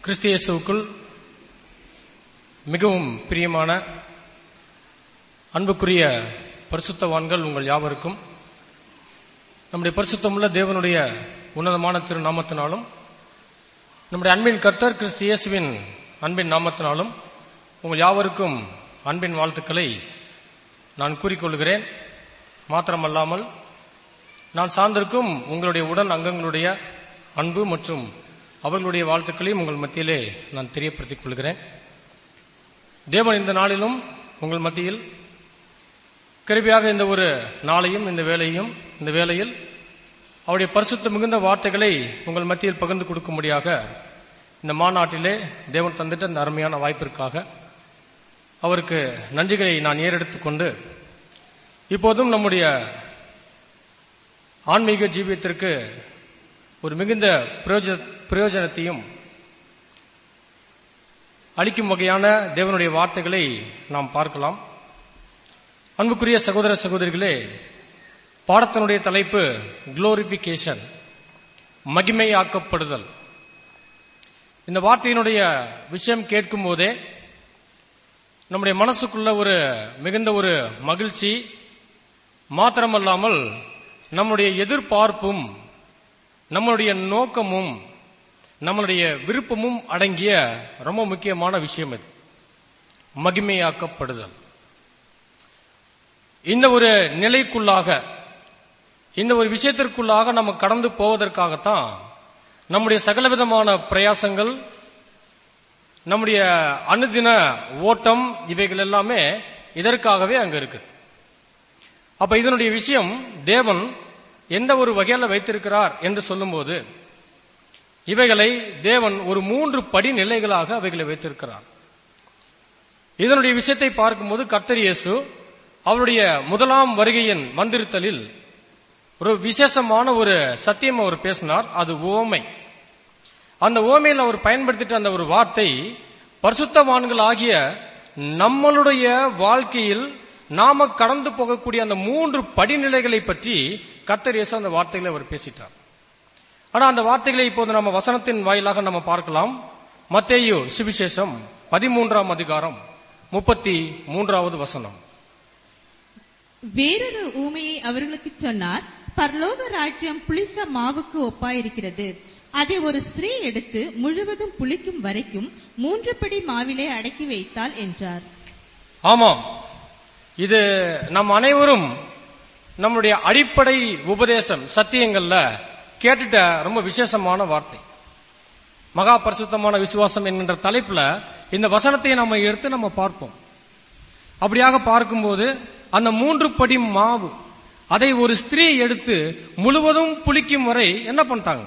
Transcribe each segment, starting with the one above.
கிறிஸ்து இயேசுவுக்குள் மிகவும் பிரியமான அன்புக்குரிய பரிசுத்தவான்கள் உங்கள் யாவருக்கும் நம்முடைய பரிசுத்தமுள்ள தேவனுடைய உன்னதமான திருநாமத்தினாலும் நம்முடைய அன்பின் கர்த்தர் கிறிஸ்து இயேசுவின் அன்பின் நாமத்தினாலும் உங்கள் யாவருக்கும் அன்பின் வாழ்த்துக்களை நான் கூறிக்கொள்கிறேன் மாத்திரமல்லாமல் நான் சார்ந்திருக்கும் உங்களுடைய உடன் அங்கங்களுடைய அன்பு மற்றும் அவர்களுடைய வாழ்த்துக்களையும் உங்கள் மத்தியிலே நான் தெரியப்படுத்திக் கொள்கிறேன் தேவன் இந்த நாளிலும் உங்கள் மத்தியில் கிருபியாக இந்த ஒரு நாளையும் இந்த வேலையும் இந்த வேளையில் அவருடைய பரிசுத்த மிகுந்த வார்த்தைகளை உங்கள் மத்தியில் பகிர்ந்து கொடுக்கும்படியாக இந்த மாநாட்டிலே தேவன் தந்திட்ட இந்த அருமையான வாய்ப்பிற்காக அவருக்கு நன்றிகளை நான் ஏறெடுத்துக் கொண்டு இப்போதும் நம்முடைய ஆன்மீக ஜீவியத்திற்கு ஒரு மிகுந்த பிரயோஜ- பிரயோஜனத்தையும் அளிக்கும் வகையான தேவனுடைய வார்த்தைகளை நாம் பார்க்கலாம் அன்புக்குரிய சகோதர சகோதரிகளே பாடத்தினுடைய தலைப்பு குளோரிபிகேஷன் மகிமையாக்கப்படுதல் இந்த வார்த்தையினுடைய விஷயம் கேட்கும் போதே நம்முடைய மனசுக்குள்ள ஒரு மிகுந்த ஒரு மகிழ்ச்சி மாத்திரமல்லாமல் நம்முடைய எதிர்பார்ப்பும் நம்மளுடைய நோக்கமும் நம்மளுடைய விருப்பமும் அடங்கிய ரொம்ப முக்கியமான விஷயம் இது மகிமையாக்கப்படுதல் இந்த ஒரு நிலைக்குள்ளாக இந்த ஒரு விஷயத்திற்குள்ளாக நம்ம கடந்து போவதற்காகத்தான் நம்முடைய சகலவிதமான பிரயாசங்கள் நம்முடைய அனுதின ஓட்டம் இவைகள் எல்லாமே இதற்காகவே அங்க இருக்கு அப்ப இதனுடைய விஷயம் தேவன் எந்த ஒரு வகையில வைத்திருக்கிறார் என்று சொல்லும்போது இவைகளை தேவன் ஒரு மூன்று படி நிலைகளாக அவைகளை வைத்திருக்கிறார் இதனுடைய விஷயத்தை பார்க்கும்போது கர்த்தர் இயேசு அவருடைய முதலாம் வருகையின் வந்திருத்தலில் ஒரு விசேஷமான ஒரு சத்தியம் அவர் பேசினார் அது ஓமை அந்த ஓமையில் அவர் பயன்படுத்திட்ட அந்த ஒரு வார்த்தை பரிசுத்தவான்கள் ஆகிய நம்மளுடைய வாழ்க்கையில் நாம கடந்து போகக்கூடிய அந்த மூன்று படிநிலைகளை பற்றி கர்த்தர் இயேசு அந்த வார்த்தைகளை அவர் பேசிட்டார் ஆனா அந்த வார்த்தைகளை இப்போது நம்ம வசனத்தின் வாயிலாக நம்ம பார்க்கலாம் மத்தேயு சுவிசேஷம் பதிமூன்றாம் அதிகாரம் முப்பத்தி மூன்றாவது வசனம் வேறொரு ஊமையை அவர்களுக்கு சொன்னார் பரலோக ராஜ்யம் புளித்த மாவுக்கு ஒப்பாயிருக்கிறது அதை ஒரு ஸ்திரீ எடுத்து முழுவதும் புளிக்கும் வரைக்கும் மூன்று படி மாவிலே அடக்கி வைத்தாள் என்றார் ஆமாம் இது நம் அனைவரும் நம்முடைய அடிப்படை உபதேசம் சத்தியங்கள்ல கேட்டுட்ட ரொம்ப விசேஷமான வார்த்தை மகா பரிசுத்தமான விசுவாசம் என்கின்ற தலைப்புல இந்த வசனத்தை நம்ம எடுத்து நம்ம பார்ப்போம் அப்படியாக பார்க்கும்போது அந்த மூன்று படி மாவு அதை ஒரு ஸ்திரீ எடுத்து முழுவதும் புளிக்கும் வரை என்ன பண்ணிட்டாங்க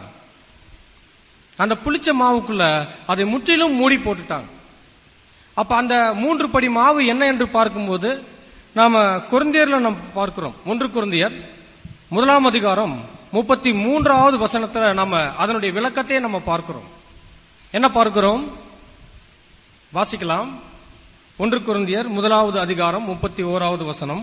அந்த புளிச்ச மாவுக்குள்ள அதை முற்றிலும் மூடி போட்டுட்டாங்க அப்ப அந்த மூன்று படி மாவு என்ன என்று பார்க்கும்போது நாம குருந்தியர்ல நம்ம பார்க்கிறோம் ஒன்று குருந்தியர் முதலாம் அதிகாரம் முப்பத்தி மூன்றாவது வசனத்துல நாம அதனுடைய விளக்கத்தை நம்ம பார்க்கிறோம் என்ன பார்க்கிறோம் வாசிக்கலாம் ஒன்று குருந்தியர் முதலாவது அதிகாரம் முப்பத்தி ஓராவது வசனம்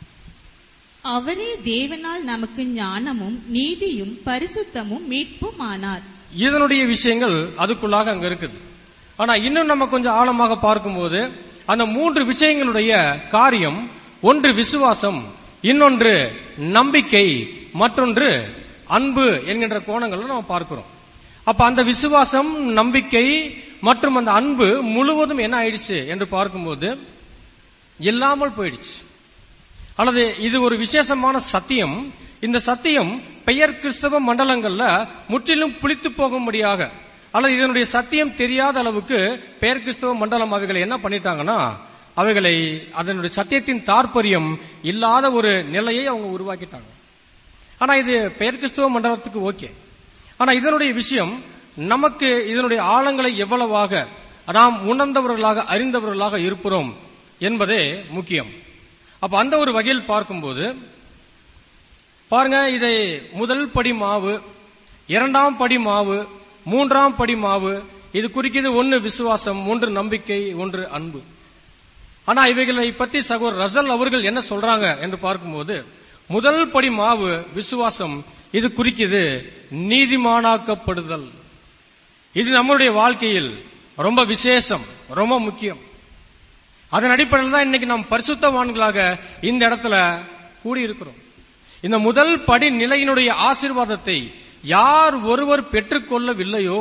அவரே தேவனால் நமக்கு ஞானமும் நீதியும் பரிசுத்தமும் மீட்பும் ஆனார் இதனுடைய விஷயங்கள் அதுக்குள்ளாக அங்க இருக்குது ஆனா இன்னும் நம்ம கொஞ்சம் ஆழமாக பார்க்கும்போது அந்த மூன்று விஷயங்களுடைய காரியம் ஒன்று விசுவாசம் இன்னொன்று நம்பிக்கை மற்றொன்று அன்பு என்கின்ற கோணங்களை நம்ம பார்க்கிறோம் அப்ப அந்த விசுவாசம் நம்பிக்கை மற்றும் அந்த அன்பு முழுவதும் என்ன ஆயிடுச்சு என்று பார்க்கும்போது இல்லாமல் போயிடுச்சு அல்லது இது ஒரு விசேஷமான சத்தியம் இந்த சத்தியம் பெயர் கிறிஸ்தவ மண்டலங்கள்ல முற்றிலும் புளித்து போகும்படியாக அல்லது இதனுடைய சத்தியம் தெரியாத அளவுக்கு பெயர் கிறிஸ்தவ மண்டலம் அவைகளை என்ன பண்ணிட்டாங்கன்னா அவைகளை அதனுடைய சத்தியத்தின் தாற்பயம் இல்லாத ஒரு நிலையை அவங்க உருவாக்கிட்டாங்க ஆனா இது பெயர் கிறிஸ்தவ மண்டலத்துக்கு ஓகே ஆனா இதனுடைய விஷயம் நமக்கு இதனுடைய ஆழங்களை எவ்வளவாக நாம் உணர்ந்தவர்களாக அறிந்தவர்களாக இருப்போம் என்பதே முக்கியம் அப்ப அந்த ஒரு வகையில் பார்க்கும்போது பாருங்க இதை முதல் படி மாவு இரண்டாம் படி மாவு மூன்றாம் படி மாவு இது குறிக்கிறது ஒன்று விசுவாசம் ஒன்று நம்பிக்கை ஒன்று அன்பு ஆனா இவைகளை பற்றி சகோதரர் ரசல் அவர்கள் என்ன சொல்றாங்க என்று பார்க்கும்போது முதல் படி மாவு விசுவாசம் இது குறிக்குது நீதிமானாக்கப்படுதல் இது நம்மளுடைய வாழ்க்கையில் ரொம்ப விசேஷம் ரொம்ப முக்கியம் அதன் அடிப்படையில் தான் இன்னைக்கு நாம் பரிசுத்தவான்களாக இந்த இடத்துல கூடியிருக்கிறோம் இந்த முதல் படி நிலையினுடைய ஆசீர்வாதத்தை யார் ஒருவர் பெற்றுக்கொள்ளவில்லையோ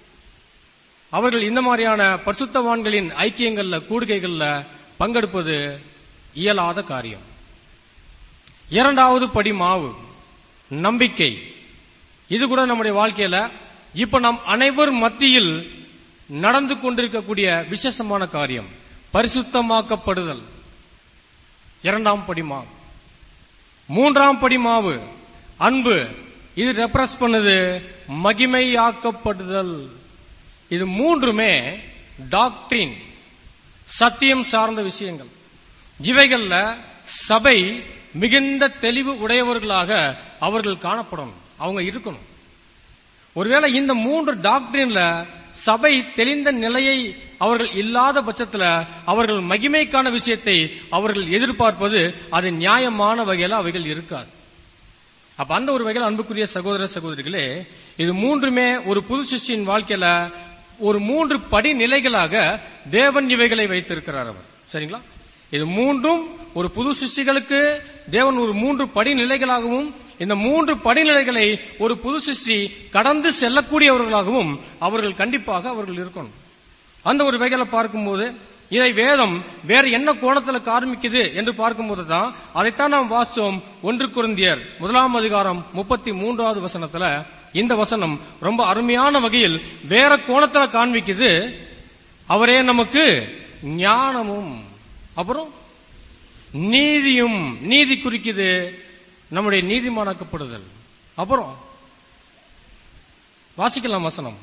அவர்கள் இந்த மாதிரியான பரிசுத்தவான்களின் ஐக்கியங்கள்ல கூடுகைகள்ல பங்கெடுப்பது இயலாத காரியம் இரண்டாவது படி மாவு நம்பிக்கை இது கூட நம்முடைய வாழ்க்கையில இப்ப நம் அனைவர் மத்தியில் நடந்து கொண்டிருக்கக்கூடிய விசேஷமான காரியம் பரிசுத்தமாக்கப்படுதல் இரண்டாம் படி மாவு மூன்றாம் படி மாவு அன்பு இது ரெப்ரஸ் பண்ணுது மகிமையாக்கப்படுதல் இது மூன்றுமே டாக்டரின் சத்தியம் சார்ந்த விஷயங்கள் இவைகள்ல சபை மிகுந்த தெளிவு உடையவர்களாக அவர்கள் காணப்படணும் அவங்க இருக்கணும் ஒருவேளை இந்த மூன்று டாக்டரின்ல சபை தெளிந்த நிலையை அவர்கள் இல்லாத பட்சத்துல அவர்கள் மகிமைக்கான விஷயத்தை அவர்கள் எதிர்பார்ப்பது அது நியாயமான வகையில அவைகள் இருக்காது அப்ப அந்த ஒரு வகையில் அன்புக்குரிய சகோதர சகோதரிகளே இது மூன்றுமே ஒரு புது சிஷ்டியின் வாழ்க்கையில ஒரு மூன்று படி நிலைகளாக தேவன் இவைகளை வைத்திருக்கிறார் அவர் சரிங்களா இது மூன்றும் ஒரு புது சிருஷ்டிகளுக்கு தேவன் ஒரு மூன்று படிநிலைகளாகவும் இந்த மூன்று படிநிலைகளை ஒரு புது சிருஷ்டி கடந்து செல்லக்கூடியவர்களாகவும் அவர்கள் கண்டிப்பாக அவர்கள் இருக்கணும் அந்த ஒரு வகையில பார்க்கும்போது இதை வேதம் வேற என்ன கோணத்துல காண்பிக்குது என்று பார்க்கும்போது தான் அதைத்தான் நாம் வாசித்தோம் ஒன்று குருந்தியர் முதலாம் அதிகாரம் முப்பத்தி மூன்றாவது வசனத்துல இந்த வசனம் ரொம்ப அருமையான வகையில் வேற கோணத்துல காண்பிக்குது அவரே நமக்கு ஞானமும் அப்புறம் நீதியும் நீதி குறிக்குது நம்முடைய நீதிமானாக்கப்படுதல் அப்புறம் வாசிக்கலாம் வசனம்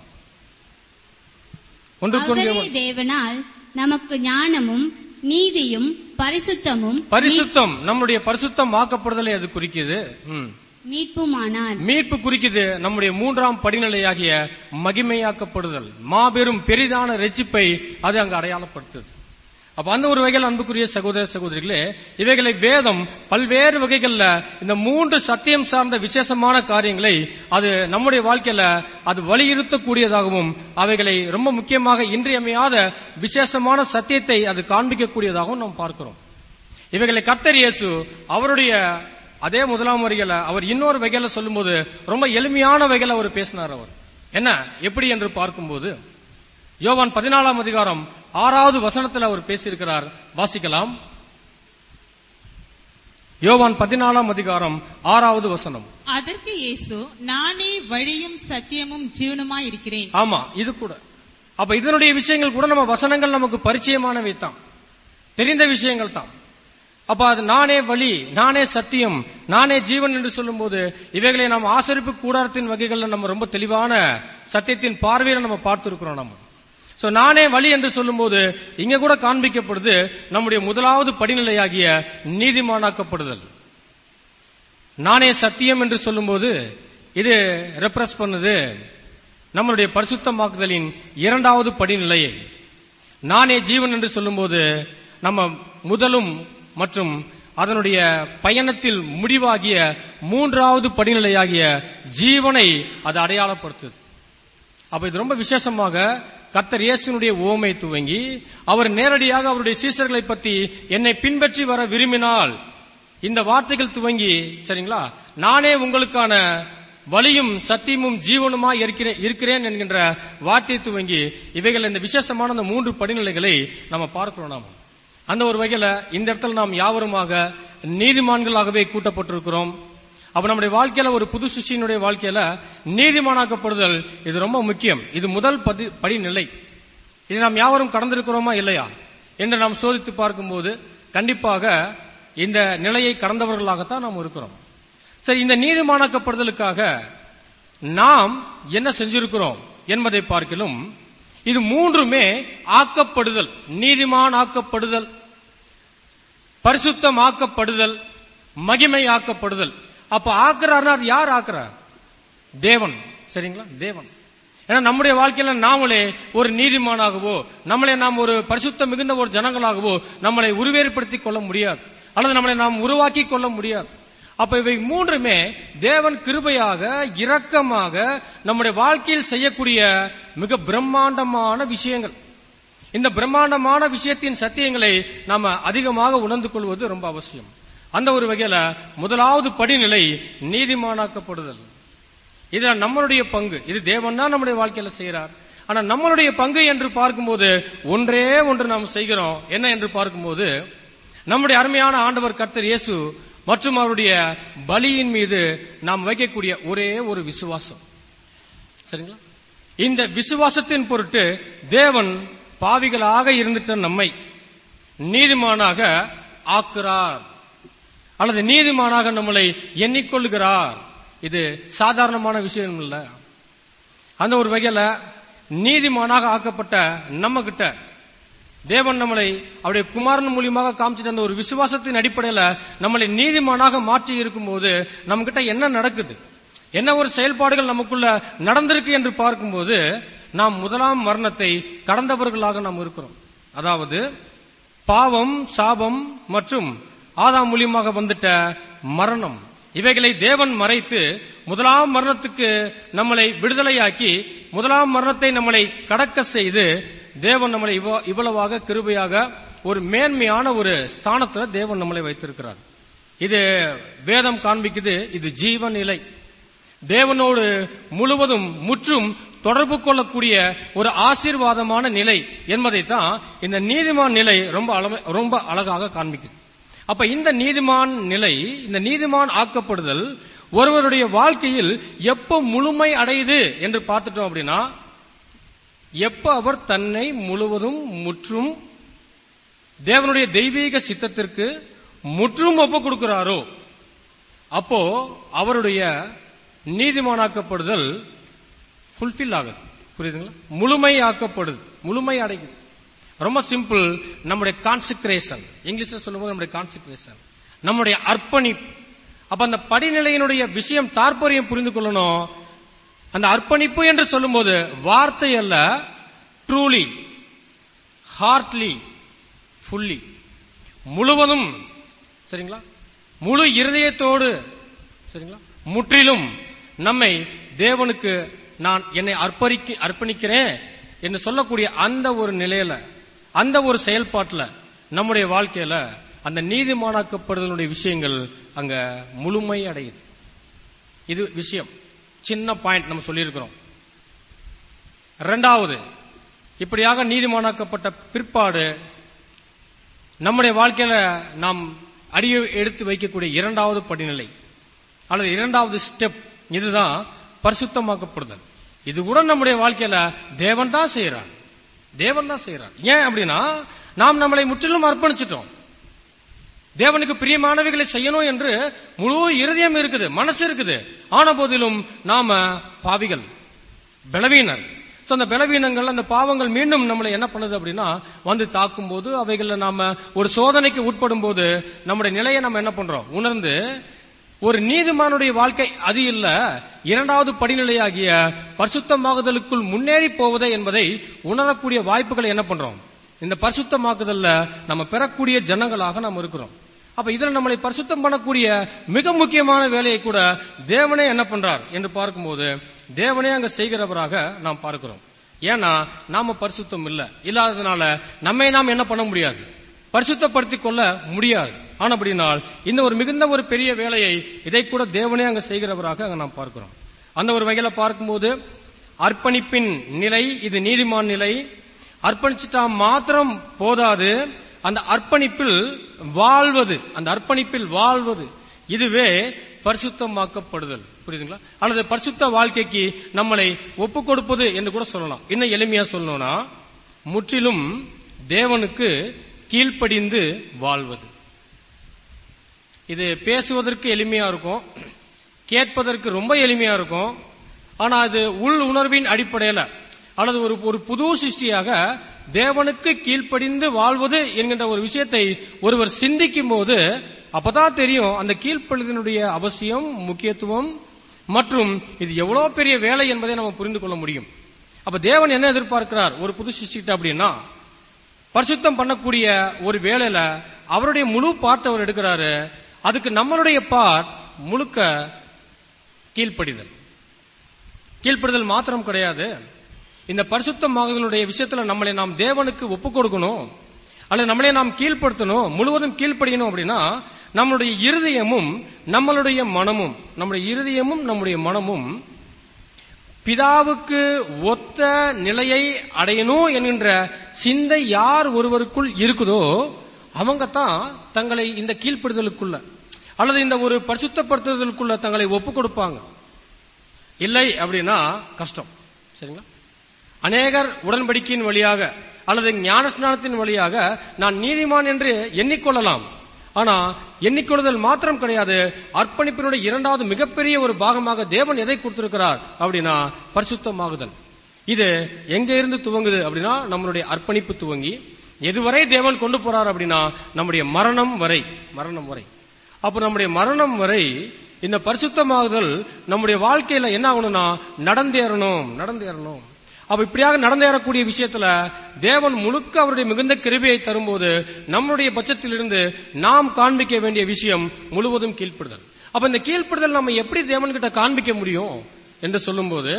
ஒன்று அவரே குருந்தியர் தேவனால் நமக்கு ஞானமும் நீதியும் பரிசுத்தமும் பரிசுத்தம் நம்முடைய பரிசுத்தம் ஆக்கப்படுதலை அது குறிக்குது ம். மீட்புமானார் மீட்பு குறிக்குது நம்முடைய மூன்றாம் படிநிலையாகிய மகிமையாக்கப்படுதல் மாபெரும் பெரிதான ரெச்சிப்பை அது அங்கு அடையாளப்படுத்துது அப்ப அந்த ஒரு வகையில் அன்புக்குரிய சகோதர சகோதரிகளே இவைகளை வேதம் பல்வேறு வகைகள்ல இந்த மூன்று சத்தியம் சார்ந்த விசேஷமான காரியங்களை அது நம்முடைய வாழ்க்கையில அது வலியுறுத்தக்கூடியதாகவும் அவைகளை ரொம்ப முக்கியமாக இன்றியமையாத விசேஷமான சத்தியத்தை அது காண்பிக்கக்கூடியதாகவும் நாம் பார்க்கிறோம் இவைகளை கர்த்தர் இயேசு அவருடைய அதே முதலாம் வரிகள அவர் இன்னொரு வகையில சொல்லும்போது ரொம்ப எளிமையான வகையில அவர் பேசினார் அவர் என்ன எப்படி என்று பார்க்கும்போது யோவான் பதினாலாம் அதிகாரம் ஆறாவது வசனத்தில் அவர் பேசியிருக்கிறார் வாசிக்கலாம் யோவான் பதினாலாம் அதிகாரம் ஆறாவது வசனம் அதற்கு இயேசு நானே வழியும் சத்தியமும் ஜீவனுமாய் இருக்கிறேன் ஆமா இது கூட அப்ப இதனுடைய விஷயங்கள் கூட நம்ம வசனங்கள் நமக்கு பரிச்சயமானவை தான் தெரிந்த விஷயங்கள் தான் அப்ப அது நானே வழி நானே சத்தியம் நானே ஜீவன் என்று சொல்லும்போது இவைகளை நாம் ஆசரிப்பு கூடாரத்தின் வகைகள்ல நம்ம ரொம்ப தெளிவான சத்தியத்தின் பார்வையில நம்ம பார்த்திருக்கிறோம் நம்ம சோ நானே வழி என்று சொல்லும்போது இங்க கூட காண்பிக்கப்படுது நம்முடைய முதலாவது படிநிலையாகிய நீதிமானாக்கப்படுதல் நானே சத்தியம் என்று சொல்லும்போது இது ரெப்ரஸ் பண்ணுது நம்மளுடைய பரிசுத்தமாக்குதலின் இரண்டாவது படிநிலையை நானே ஜீவன் என்று சொல்லும்போது நம்ம முதலும் மற்றும் அதனுடைய பயணத்தில் முடிவாகிய மூன்றாவது படிநிலையாகிய ஜீவனை அது அடையாளப்படுத்துது அப்ப இது ரொம்ப விசேஷமாக கர்த்தர் இயேசுனுடைய ஓமை துவங்கி அவர் நேரடியாக அவருடைய சீசர்களை பற்றி என்னை பின்பற்றி வர விரும்பினால் இந்த வார்த்தைகள் துவங்கி சரிங்களா நானே உங்களுக்கான வழியும் சத்தியமும் ஜீவனுமா இருக்கிறேன் இருக்கிறேன் என்கின்ற வார்த்தை துவங்கி இவைகள் இந்த விசேஷமான அந்த மூன்று படிநிலைகளை நம்ம பார்க்கிறோம் நாம அந்த ஒரு வகையில இந்த இடத்துல நாம் யாவருமாக நீதிமான்களாகவே கூட்டப்பட்டிருக்கிறோம் அப்ப நம்முடைய வாழ்க்கையில ஒரு புது சிஷியனுடைய வாழ்க்கையில நீதிமானாக்கப்படுதல் இது ரொம்ப முக்கியம் இது முதல் பதி- படிநிலை இது நாம் யாவரும் கடந்திருக்கிறோமா இல்லையா என்று நாம் சோதித்து பார்க்கும்போது கண்டிப்பாக இந்த நிலையை கடந்தவர்களாகத்தான் நாம் இருக்கிறோம் சரி இந்த நீதிமானாக்கப்படுதலுக்காக நாம் என்ன செஞ்சிருக்கிறோம் என்பதை பார்க்கிலும் இது மூன்றுமே ஆக்கப்படுதல் நீதிமான் ஆக்கப்படுதல் பரிசுத்தம் ஆக்கப்படுதல் மகிமை ஆக்கப்படுதல் அப்ப ஆக்குறாருன்னா அது யார் ஆக்குறார் தேவன் சரிங்களா தேவன் ஏன்னா நம்முடைய வாழ்க்கையில நாமளே ஒரு நீதிமானாகவோ நம்மளை நாம் ஒரு பரிசுத்தம் மிகுந்த ஒரு ஜனங்களாகவோ நம்மளை உருவேற்படுத்திக் கொள்ள முடியாது அல்லது நம்மளை நாம் உருவாக்கி கொள்ள முடியாது அப்ப இவை மூன்றுமே தேவன் கிருபையாக இரக்கமாக நம்முடைய வாழ்க்கையில் செய்யக்கூடிய மிக பிரம்மாண்டமான விஷயங்கள் இந்த பிரம்மாண்டமான விஷயத்தின் சத்தியங்களை நாம அதிகமாக உணர்ந்து கொள்வது ரொம்ப அவசியம் அந்த ஒரு வகையில முதலாவது படிநிலை நீதிமானாக்கப்படுதல் இதுல நம்மளுடைய பங்கு இது தேவன் தான் நம்முடைய வாழ்க்கையில செய்யறார் ஆனா நம்மளுடைய பங்கு என்று பார்க்கும்போது ஒன்றே ஒன்று நாம் செய்கிறோம் என்ன என்று பார்க்கும்போது நம்முடைய அருமையான ஆண்டவர் கர்த்தர் இயேசு மற்றும் அவருடைய பலியின் மீது நாம் வைக்கக்கூடிய ஒரே ஒரு விசுவாசம் சரிங்களா இந்த விசுவாசத்தின் பொருட்டு தேவன் பாவிகளாக இருந்துட்ட நம்மை நீதிமானாக ஆக்குறார் அல்லது நீதிமானாக நம்மளை எண்ணிக்கொள்கிறார் இது சாதாரணமான விஷயம் இல்ல அந்த ஒரு வகையில நீதிமானாக ஆக்கப்பட்ட நம்ம கிட்ட தேவன் நம்மளை அவருடைய குமாரன் மூலியமாக காமிச்சிட்ட அந்த ஒரு விசுவாசத்தின் அடிப்படையில நம்மளை நீதிமானாக மாற்றி இருக்கும்போது நம்ம கிட்ட என்ன நடக்குது என்ன ஒரு செயல்பாடுகள் நமக்குள்ள நடந்திருக்கு என்று பார்க்கும்போது நாம் முதலாம் மரணத்தை கடந்தவர்களாக நாம் இருக்கிறோம் அதாவது பாவம் சாபம் மற்றும் ஆதாம் மூலியமாக வந்துட்ட மரணம் இவைகளை தேவன் மறைத்து முதலாம் மரணத்துக்கு நம்மளை விடுதலையாக்கி முதலாம் மரணத்தை நம்மளை கடக்க செய்து தேவன் நம்மளை இவ்வ- இவ்வளவாக கிருபையாக ஒரு மேன்மையான ஒரு ஸ்தானத்துல தேவன் நம்மளை வைத்திருக்கிறார் இது வேதம் காண்பிக்குது இது ஜீவ நிலை தேவனோடு முழுவதும் முற்றும் தொடர்பு கொள்ளக்கூடிய ஒரு ஆசீர்வாதமான நிலை என்பதைத்தான் இந்த நீதிமான் நிலை ரொம்ப அளவ- ரொம்ப அழகாக காண்பிக்குது அப்ப இந்த நீதிமான் நிலை இந்த நீதிமான் ஆக்கப்படுதல் ஒருவருடைய வாழ்க்கையில் எப்ப முழுமை அடையுது என்று பார்த்துட்டோம் அப்படின்னா எப்ப அவர் தன்னை முழுவதும் முற்றும் தேவனுடைய தெய்வீக சித்தத்திற்கு முற்றும் ஒப்பு கொடுக்கிறாரோ அப்போ அவருடைய நீதிமானாக்கப்படுதல் ஃபுல்ஃபில் ஆகுது புரியுதுங்களா முழுமையாக்கப்படுது முழுமை அடைக்குது ரொம்ப சிம்பிள் நம்முடைய கான்சிக்ரேஷன் இங்கிலீஷ்ல சொல்லும்போது நம்முடைய கான்சிக்ரேஷன் நம்முடைய அர்ப்பணிப்பு அப்ப அந்த படிநிலையினுடைய விஷயம் தாற்பயம் புரிந்து கொள்ளணும் அந்த அர்ப்பணிப்பு என்று சொல்லும்போது வார்த்தை அல்ல ட்ரூலி ஹார்ட்லி ஃபுல்லி முழுவதும் சரிங்களா முழு இருதயத்தோடு சரிங்களா முற்றிலும் நம்மை தேவனுக்கு நான் என்னை அர்ப்பணிக்க அர்ப்பணிக்கிறேன் என்று சொல்லக்கூடிய அந்த ஒரு நிலையில அந்த ஒரு செயல்பாட்டுல நம்முடைய வாழ்க்கையில அந்த நீதிமானாக்கப்படுதலுடைய விஷயங்கள் அங்க முழுமை அடையுது இது விஷயம் சின்ன பாயிண்ட் நம்ம சொல்லியிருக்கிறோம் இரண்டாவது இப்படியாக நீதிமானாக்கப்பட்ட பிற்பாடு நம்முடைய வாழ்க்கையில நாம் அடியை எடுத்து வைக்கக்கூடிய இரண்டாவது படிநிலை அல்லது இரண்டாவது ஸ்டெப் இதுதான் பரிசுத்தமாக்கப்படுதல் இது கூட நம்முடைய வாழ்க்கையில தேவன் தான் செய்யறார் தேவன் தான் செய்யறார் ஏன் அப்படின்னா நாம் நம்மளை முற்றிலும் அர்ப்பணிச்சிட்டோம் தேவனுக்கு பிரியமானவைகளை செய்யணும் என்று முழு இருதயம் இருக்குது மனசு இருக்குது ஆன போதிலும் நாம பாவிகள் பலவீனர் சோ அந்த பலவீனங்கள் அந்த பாவங்கள் மீண்டும் நம்மளை என்ன பண்ணுது அப்படின்னா வந்து தாக்கும் போது அவைகளை நாம ஒரு சோதனைக்கு உட்படும் போது நம்முடைய நிலையை நம்ம என்ன பண்றோம் உணர்ந்து ஒரு நீதிமானுடைய வாழ்க்கை அது இல்ல இரண்டாவது படிநிலையாகிய பரிசுத்தமாகுதலுக்குள் முன்னேறி போவதே என்பதை உணரக்கூடிய வாய்ப்புகளை என்ன பண்றோம் இந்த பரிசுத்தமாக்குதல்ல நம்ம பெறக்கூடிய ஜனங்களாக நாம் இருக்கிறோம் அப்ப இதுல நம்மளை பரிசுத்தம் பண்ணக்கூடிய மிக முக்கியமான வேலையை கூட தேவனே என்ன பண்றார் என்று பார்க்கும்போது தேவனே அங்க செய்கிறவராக நாம் பார்க்கிறோம் ஏன்னா நாம பரிசுத்தம் இல்ல இல்லாததுனால நம்மை நாம் என்ன பண்ண முடியாது பரிசுத்தப்படுத்திக் கொள்ள முடியாது ஆனபடினால் இந்த ஒரு மிகுந்த ஒரு பெரிய வேலையை இதை கூட தேவனே அங்க செய்கிறவராக அங்க நாம் பார்க்கிறோம் அந்த ஒரு வகையில பார்க்கும்போது அர்ப்பணிப்பின் நிலை இது நீதிமான் நிலை அர்ப்பணிச்சிட்டா மாத்திரம் போதாது அந்த அர்ப்பணிப்பில் வாழ்வது அந்த அர்ப்பணிப்பில் வாழ்வது இதுவே பரிசுத்தமாக்கப்படுதல் புரியுதுங்களா அல்லது பரிசுத்த வாழ்க்கைக்கு நம்மளை ஒப்பு கொடுப்பது என்று கூட சொல்லலாம் இன்னும் எளிமையா சொல்லணும்னா முற்றிலும் தேவனுக்கு கீழ்ப்படிந்து வாழ்வது இது பேசுவதற்கு எளிமையா இருக்கும் கேட்பதற்கு ரொம்ப எளிமையா இருக்கும் ஆனா அது உள் உணர்வின் அடிப்படையில அல்லது ஒரு ஒரு புது சிருஷ்டியாக தேவனுக்கு கீழ்ப்படிந்து வாழ்வது என்கின்ற ஒரு விஷயத்தை ஒருவர் சிந்திக்கும் போது அப்பதான் தெரியும் அந்த கீழ்ப்படிதனுடைய அவசியம் முக்கியத்துவம் மற்றும் இது எவ்வளவு பெரிய வேலை என்பதை நம்ம புரிந்து கொள்ள முடியும் அப்ப தேவன் என்ன எதிர்பார்க்கிறார் ஒரு புது சிருஷ்டிட்ட அப்படின்னா பரிசுத்தம் பண்ணக்கூடிய ஒரு வேலையில அவருடைய முழு பார்ட் அவர் எடுக்கிறாரு அதுக்கு நம்மளுடைய பார்ட் முழுக்க கீழ்ப்படிதல் கீழ்ப்படிதல் மாத்திரம் கிடையாது இந்த பரிசுத்தமாகுதலுடைய விஷயத்துல நம்மளை நாம் தேவனுக்கு ஒப்பு கொடுக்கணும் அல்லது நம்மளே நாம் கீழ்ப்படுத்தணும் முழுவதும் கீழ்ப்படியணும் அப்படின்னா நம்மளுடைய இருதயமும் நம்மளுடைய மனமும் நம்முடைய இருதயமும் நம்முடைய மனமும் பிதாவுக்கு ஒத்த நிலையை அடையணும் என்கின்ற சிந்தை யார் ஒருவருக்குள் இருக்குதோ அவங்க தான் தங்களை இந்த கீழ்ப்படுதலுக்குள்ள அல்லது இந்த ஒரு பரிசுத்தப்படுத்துதலுக்குள்ள தங்களை ஒப்பு கொடுப்பாங்க இல்லை அப்படின்னா கஷ்டம் சரிங்களா அநேகர் உடன்படிக்கையின் வழியாக அல்லது ஞானஸ்நானத்தின் வழியாக நான் நீதிமான் என்று எண்ணிக்கொள்ளலாம் ஆனா எண்ணிக்கொள்ளுதல் மாத்திரம் கிடையாது அர்ப்பணிப்பினுடைய இரண்டாவது மிகப்பெரிய ஒரு பாகமாக தேவன் எதை கொடுத்திருக்கிறார் அப்படின்னா பரிசுத்தமாகுதல் இது எங்க இருந்து துவங்குது அப்படின்னா நம்மளுடைய அர்ப்பணிப்பு துவங்கி எதுவரை தேவன் கொண்டு போறார் அப்படின்னா நம்முடைய மரணம் வரை மரணம் வரை அப்ப நம்முடைய மரணம் வரை இந்த பரிசுத்தமாகுதல் நம்முடைய வாழ்க்கையில என்ன ஆகணும்னா நடந்தேறணும் நடந்தேறணும் அப்ப இப்படியாக நடந்தேறக்கூடிய விஷயத்துல தேவன் முழுக்க அவருடைய மிகுந்த கிருபையை தரும்போது நம்முடைய பட்சத்திலிருந்து நாம் காண்பிக்க வேண்டிய விஷயம் முழுவதும் கீழ்ப்படுதல் அப்ப இந்த கீழ்ப்படுதல் நம்ம எப்படி தேவன்கிட்ட காண்பிக்க முடியும் என்று சொல்லும்போது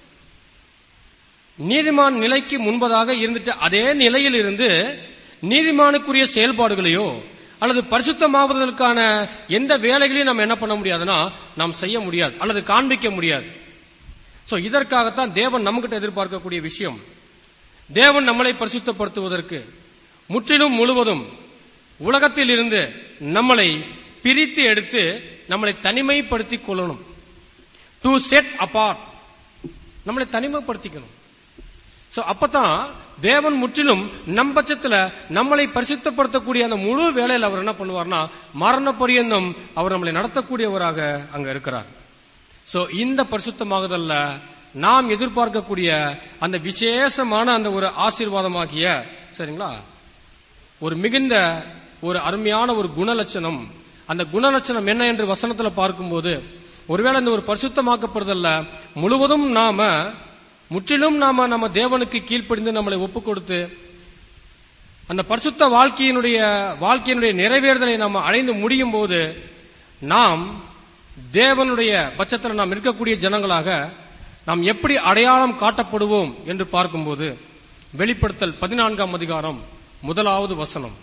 நீதிமான் நிலைக்கு முன்பதாக இருந்துட்டு அதே நிலையில் இருந்து நீதிமானுக்குரிய செயல்பாடுகளையோ அல்லது பரிசுத்தமாவதற்கான எந்த வேலைகளையும் நம்ம என்ன பண்ண முடியாதுன்னா நாம் செய்ய முடியாது அல்லது காண்பிக்க முடியாது சோ இதற்காகத்தான் தேவன் நம்மகிட்ட எதிர்பார்க்கக்கூடிய விஷயம் தேவன் நம்மளை பரிசுத்தப்படுத்துவதற்கு முற்றிலும் முழுவதும் உலகத்தில் இருந்து நம்மளை பிரித்து எடுத்து நம்மளை தனிமைப்படுத்திக் கொள்ளணும் டு செட் அபார்ட் நம்மளை தனிமைப்படுத்திக்கணும் சோ அப்பதான் தேவன் முற்றிலும் நம் பட்சத்துல நம்மளை பரிசுத்தப்படுத்தக்கூடிய அந்த முழு வேலையில் அவர் என்ன பண்ணுவார்னா மரண பரியந்தம் அவர் நம்மளை நடத்தக்கூடியவராக அங்க இருக்கிறார் சோ இந்த பரிசுத்தமாகுதல்ல நாம் எதிர்பார்க்கக்கூடிய அந்த விசேஷமான அந்த ஒரு ஆசீர்வாதமாகிய சரிங்களா ஒரு மிகுந்த ஒரு அருமையான ஒரு குணலட்சணம் அந்த குணலட்சணம் என்ன என்று வசனத்துல பார்க்கும்போது ஒருவேளை இந்த ஒரு பரிசுத்தமாக்கப்படுதல்ல முழுவதும் நாம முற்றிலும் நாம நம்ம தேவனுக்கு கீழ்ப்படிந்து நம்மளை ஒப்பு கொடுத்து அந்த பரிசுத்த வாழ்க்கையினுடைய வாழ்க்கையினுடைய நிறைவேறுதலை நாம் அடைந்து முடியும் போது நாம் தேவனுடைய பட்சத்தில் நாம் இருக்கக்கூடிய ஜனங்களாக நாம் எப்படி அடையாளம் காட்டப்படுவோம் என்று பார்க்கும்போது வெளிப்படுத்தல் பதினான்காம் அதிகாரம் முதலாவது வசனம்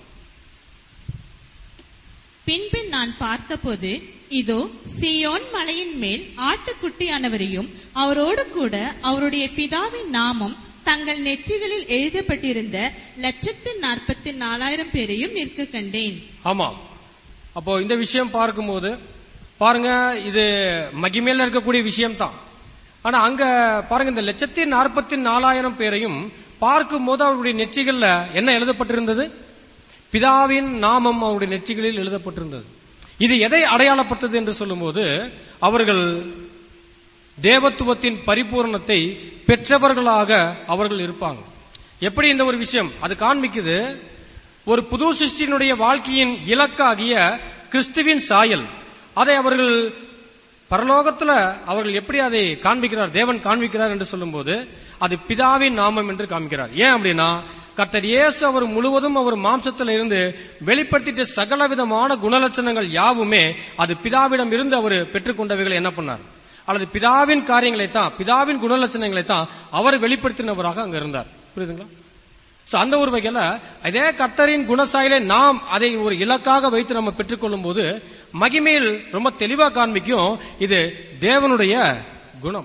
பின்பு நான் பார்த்தபோது இதோ சீயோன் மலையின் மேல் ஆட்டுக்குட்டியானவரையும் அவரோடு கூட அவருடைய பிதாவின் நாமம் தங்கள் நெற்றிகளில் எழுதப்பட்டிருந்த லட்சத்து நாற்பத்தி நாலாயிரம் பேரையும் நிற்க கண்டேன் ஆமாம் அப்போ இந்த விஷயம் பார்க்கும்போது பாருங்க இது மகிமேல இருக்கக்கூடிய விஷயம் தான் ஆனா அங்க பாருங்க இந்த லட்சத்தி நாற்பத்தி நாலாயிரம் பேரையும் பார்க்கும்போது அவருடைய நெற்றிகள்ல என்ன எழுதப்பட்டிருந்தது பிதாவின் நாமம் அவருடைய நெற்றிகளில் எழுதப்பட்டிருந்தது இது எதை அடையாளப்பட்டது என்று சொல்லும்போது அவர்கள் தேவத்துவத்தின் பரிபூரணத்தை பெற்றவர்களாக அவர்கள் இருப்பாங்க எப்படி இந்த ஒரு விஷயம் அது காண்பிக்குது ஒரு புது சிருஷ்டியினுடைய வாழ்க்கையின் இலக்காகிய கிறிஸ்துவின் சாயல் அதை அவர்கள் பரலோகத்துல அவர்கள் எப்படி அதை காண்பிக்கிறார் தேவன் காண்பிக்கிறார் என்று சொல்லும்போது அது பிதாவின் நாமம் என்று காண்பிக்கிறார் ஏன் அப்படின்னா கர்த்தர் இயேசு அவர் முழுவதும் அவர் மாம்சத்தில் இருந்து வெளிப்படுத்திட்ட சகல விதமான குணலட்சணங்கள் யாவுமே அது பிதாவிடம் இருந்து அவர் பெற்றுக்கொண்டவைகளை என்ன பண்ணார் அல்லது பிதாவின் காரியங்களை தான் பிதாவின் குணலட்சணங்களை தான் அவர் வெளிப்படுத்தினவராக அங்க இருந்தார் புரியுதுங்களா சோ அந்த ஒரு வகையில அதே கர்த்தரின் குணசாயிலே நாம் அதை ஒரு இலக்காக வைத்து நம்ம பெற்றுக்கொள்ளும் போது மகிமையில் ரொம்ப தெளிவா காண்பிக்கும் இது தேவனுடைய குணம்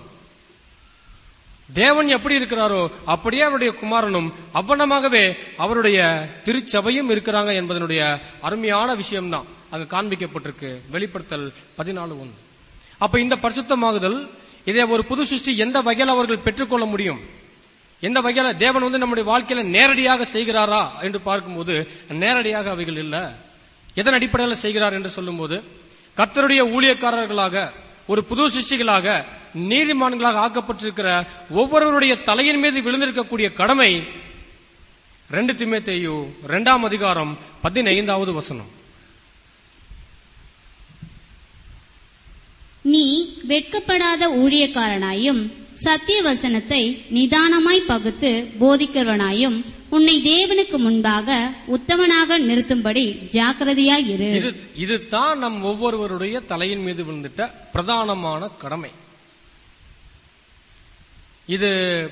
தேவன் எப்படி இருக்கிறாரோ அப்படியே அவருடைய குமாரனும் அவ்வனமாகவே அவருடைய திருச்சபையும் இருக்கிறாங்க என்பதனுடைய அருமையான விஷயம்தான் அங்க காண்பிக்கப்பட்டிருக்கு வெளிப்படுத்தல் பதினாலு ஒன்று அப்ப இந்த பரிசுத்தமாகுதல் இதை ஒரு புது சிருஷ்டி எந்த வகையில் அவர்கள் பெற்றுக்கொள்ள முடியும் எந்த வகையில தேவன் வந்து நம்முடைய வாழ்க்கையில நேரடியாக செய்கிறாரா என்று பார்க்கும்போது நேரடியாக அவைகள் இல்ல எதன் அடிப்படையில் செய்கிறார் என்று சொல்லும்போது கர்த்தருடைய ஊழியக்காரர்களாக ஒரு புது சிருஷ்டிகளாக நீதிமான்களாக ஆக்கப்பட்டிருக்கிற ஒவ்வொருவருடைய தலையின் மீது விழுந்திருக்கக்கூடிய கடமை ரெண்டு திமேத்தேயு இரண்டாம் அதிகாரம் பதினைந்தாவது வசனம் நீ வெட்கப்படாத ஊழியக்காரனாயும் சத்திய வசனத்தை நிதானமாய் பகுத்து போதிக்கிறவனாயும் உன்னை தேவனுக்கு முன்பாக உத்தமனாக நிறுத்தும்படி ஜாக்கிரதையாய் இரு இது இதுதான் நம் ஒவ்வொருவருடைய தலையின் மீது விழுந்துட்ட பிரதானமான கடமை இது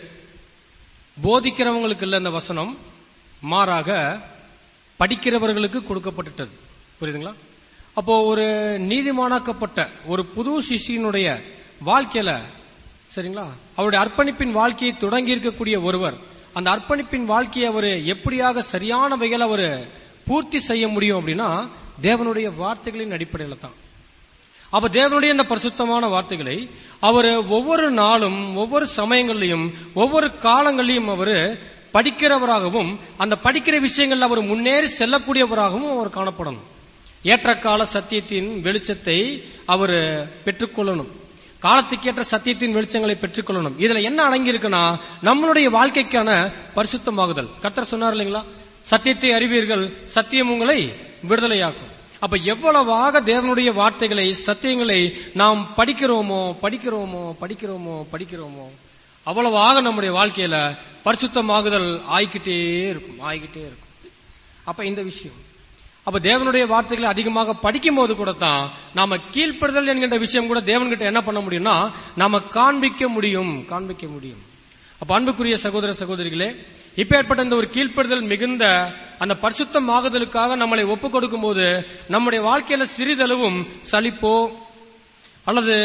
போதிக்கிறவங்களுக்கு இல்ல இந்த வசனம் மாறாக படிக்கிறவர்களுக்கு கொடுக்கப்பட்டுட்டது புரியுதுங்களா அப்போ ஒரு நீதிமானாக்கப்பட்ட ஒரு புது சிஷியனுடைய வாழ்க்கையில சரிங்களா அவருடைய அர்ப்பணிப்பின் வாழ்க்கையை தொடங்கி இருக்கக்கூடிய ஒருவர் அந்த அர்ப்பணிப்பின் வாழ்க்கையை அவர் எப்படியாக சரியான வகையில் அவர் பூர்த்தி செய்ய முடியும் அப்படின்னா தேவனுடைய வார்த்தைகளின் அடிப்படையில தான் அப்ப தேவனுடைய இந்த பரிசுத்தமான வார்த்தைகளை அவர் ஒவ்வொரு நாளும் ஒவ்வொரு சமயங்கள்லையும் ஒவ்வொரு காலங்களையும் அவர் படிக்கிறவராகவும் அந்த படிக்கிற விஷயங்கள்ல அவர் முன்னேறி செல்லக்கூடியவராகவும் அவர் காணப்படணும் ஏற்றகால சத்தியத்தின் வெளிச்சத்தை அவர் பெற்றுக்கொள்ளணும் காலத்துக்கேற்ற சத்தியத்தின் வெளிச்சங்களை பெற்றுக்கொள்ளணும் இதுல என்ன அடங்கி இருக்குன்னா நம்மளுடைய வாழ்க்கைக்கான பரிசுத்தமாகுதல் கர்த்தர் சொன்னார் இல்லைங்களா சத்தியத்தை அறிவீர்கள் சத்தியம் உங்களை விடுதலையாக்கும் அப்ப எவ்வளவாக தேவனுடைய வார்த்தைகளை சத்தியங்களை நாம் படிக்கிறோமோ படிக்கிறோமோ படிக்கிறோமோ படிக்கிறோமோ அவ்வளவாக நம்முடைய வாழ்க்கையில பரிசுத்தமாகுதல் ஆயிக்கிட்டே இருக்கும் ஆயிக்கிட்டே இருக்கும் அப்ப இந்த விஷயம் அப்ப தேவனுடைய வார்த்தைகளை அதிகமாக படிக்கும் போது கூட தான் நாம கீழ்ப்படுதல் என்கின்ற விஷயம் கூட தேவன்கிட்ட என்ன பண்ண முடியும்னா நாம காண்பிக்க முடியும் காண்பிக்க முடியும் அப்ப அன்புக்குரிய சகோதர சகோதரிகளே இப்பேற்பட்ட இந்த ஒரு கீழ்ப்படுதல் மிகுந்த அந்த பரிசுத்தமாகுதலுக்காக நம்மளை ஒப்புக் கொடுக்கும் போது நம்முடைய வாழ்க்கையில சிறிதளவும் சலிப்போ அல்லது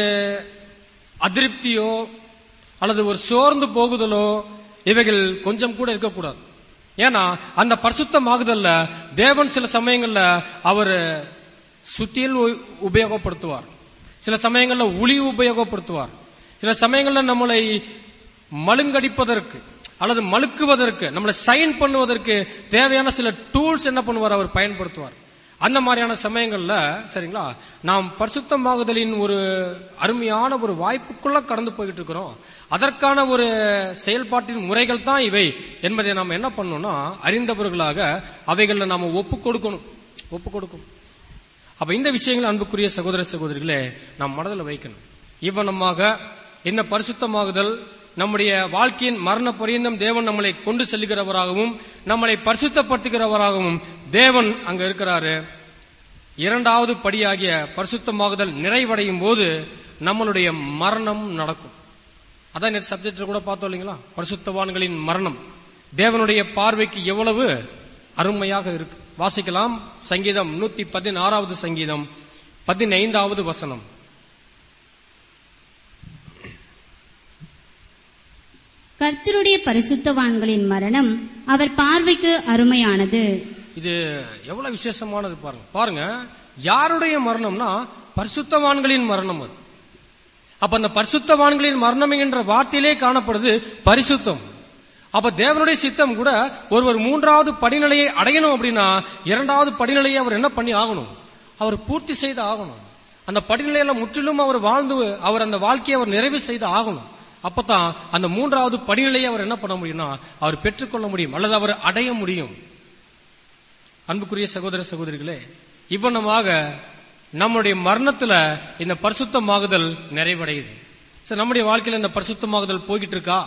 அதிருப்தியோ அல்லது ஒரு சோர்ந்து போகுதலோ இவைகள் கொஞ்சம் கூட இருக்கக்கூடாது ஏன்னா அந்த பரிசுத்தமாகுதல்ல தேவன் சில சமயங்கள்ல அவர் சுத்தியல் உ- உபயோகப்படுத்துவார் சில சமயங்கள்ல உளி உபயோகப்படுத்துவார் சில சமயங்கள்ல நம்மளை மழுங்கடிப்பதற்கு அல்லது மழுக்குவதற்கு நம்மளை சைன் பண்ணுவதற்கு தேவையான சில டூல்ஸ் என்ன பண்ணுவார் அவர் பயன்படுத்துவார் அந்த மாதிரியான சமயங்கள்ல சரிங்களா நாம் பரிசுத்தமாகுதலின் ஒரு அருமையான ஒரு வாய்ப்புக்குள்ள கடந்து போயிட்டு இருக்கிறோம் அதற்கான ஒரு செயல்பாட்டின் முறைகள் தான் இவை என்பதை நாம் என்ன பண்ணணும்னா அறிந்தவர்களாக அவைகளை நாம ஒப்பு கொடுக்கணும் ஒப்பு கொடுக்கணும் அப்ப இந்த விஷயங்கள் அன்புக்குரிய சகோதர சகோதரிகளே நாம் மனதில் வைக்கணும் இவ்வனமாக இந்த பரிசுத்தமாகுதல் நம்முடைய வாழ்க்கையின் மரண பரியந்தம் தேவன் நம்மளை கொண்டு செல்லுகிறவராகவும் நம்மளை பரிசுத்தப்படுத்துகிறவராகவும் தேவன் அங்க இருக்கிறாரு இரண்டாவது படியாகிய பரிசுத்தமாகுதல் நிறைவடையும் போது நம்மளுடைய மரணம் நடக்கும் அதான் நேற்று சப்ஜெக்ட்ல கூட பார்த்தோம் இல்லைங்களா பரிசுத்தவான்களின் மரணம் தேவனுடைய பார்வைக்கு எவ்வளவு அருமையாக இருக்கு வாசிக்கலாம் சங்கீதம் நூத்தி பதினாறாவது சங்கீதம் பதினைந்தாவது வசனம் கர்த்தருடைய பரிசுத்தவான்களின் மரணம் அவர் பார்வைக்கு அருமையானது இது எவ்வளவு விசேஷமானது பாருங்க பாருங்க யாருடைய மரணம்னா பரிசுத்தவான்களின் மரணம் அது அப்ப அந்த பரிசுத்தவான்களின் மரணம் என்கின்ற வார்த்தையிலே காணப்படுது பரிசுத்தம் அப்ப தேவனுடைய சித்தம் கூட ஒருவர் மூன்றாவது படிநிலையை அடையணும் அப்படின்னா இரண்டாவது படிநிலையை அவர் என்ன பண்ணி ஆகணும் அவர் பூர்த்தி செய்து ஆகணும் அந்த படிநிலையில முற்றிலும் அவர் வாழ்ந்து அவர் அந்த வாழ்க்கையை அவர் நிறைவு செய்து ஆகணும் அப்பதான் அந்த மூன்றாவது படிநிலையை அவர் என்ன பண்ண முடியும்னா அவர் பெற்றுக்கொள்ள முடியும் அல்லது அவர் அடைய முடியும் அன்புக்குரிய சகோதர சகோதரிகளே இவ்வண்ணமாக நம்முடைய மரணத்துல இந்த பரிசுத்தமாகுதல் நிறைவடையுது சரி நம்முடைய வாழ்க்கையில இந்த பரிசுத்தமாகுதல் போய்கிட்டு இருக்கா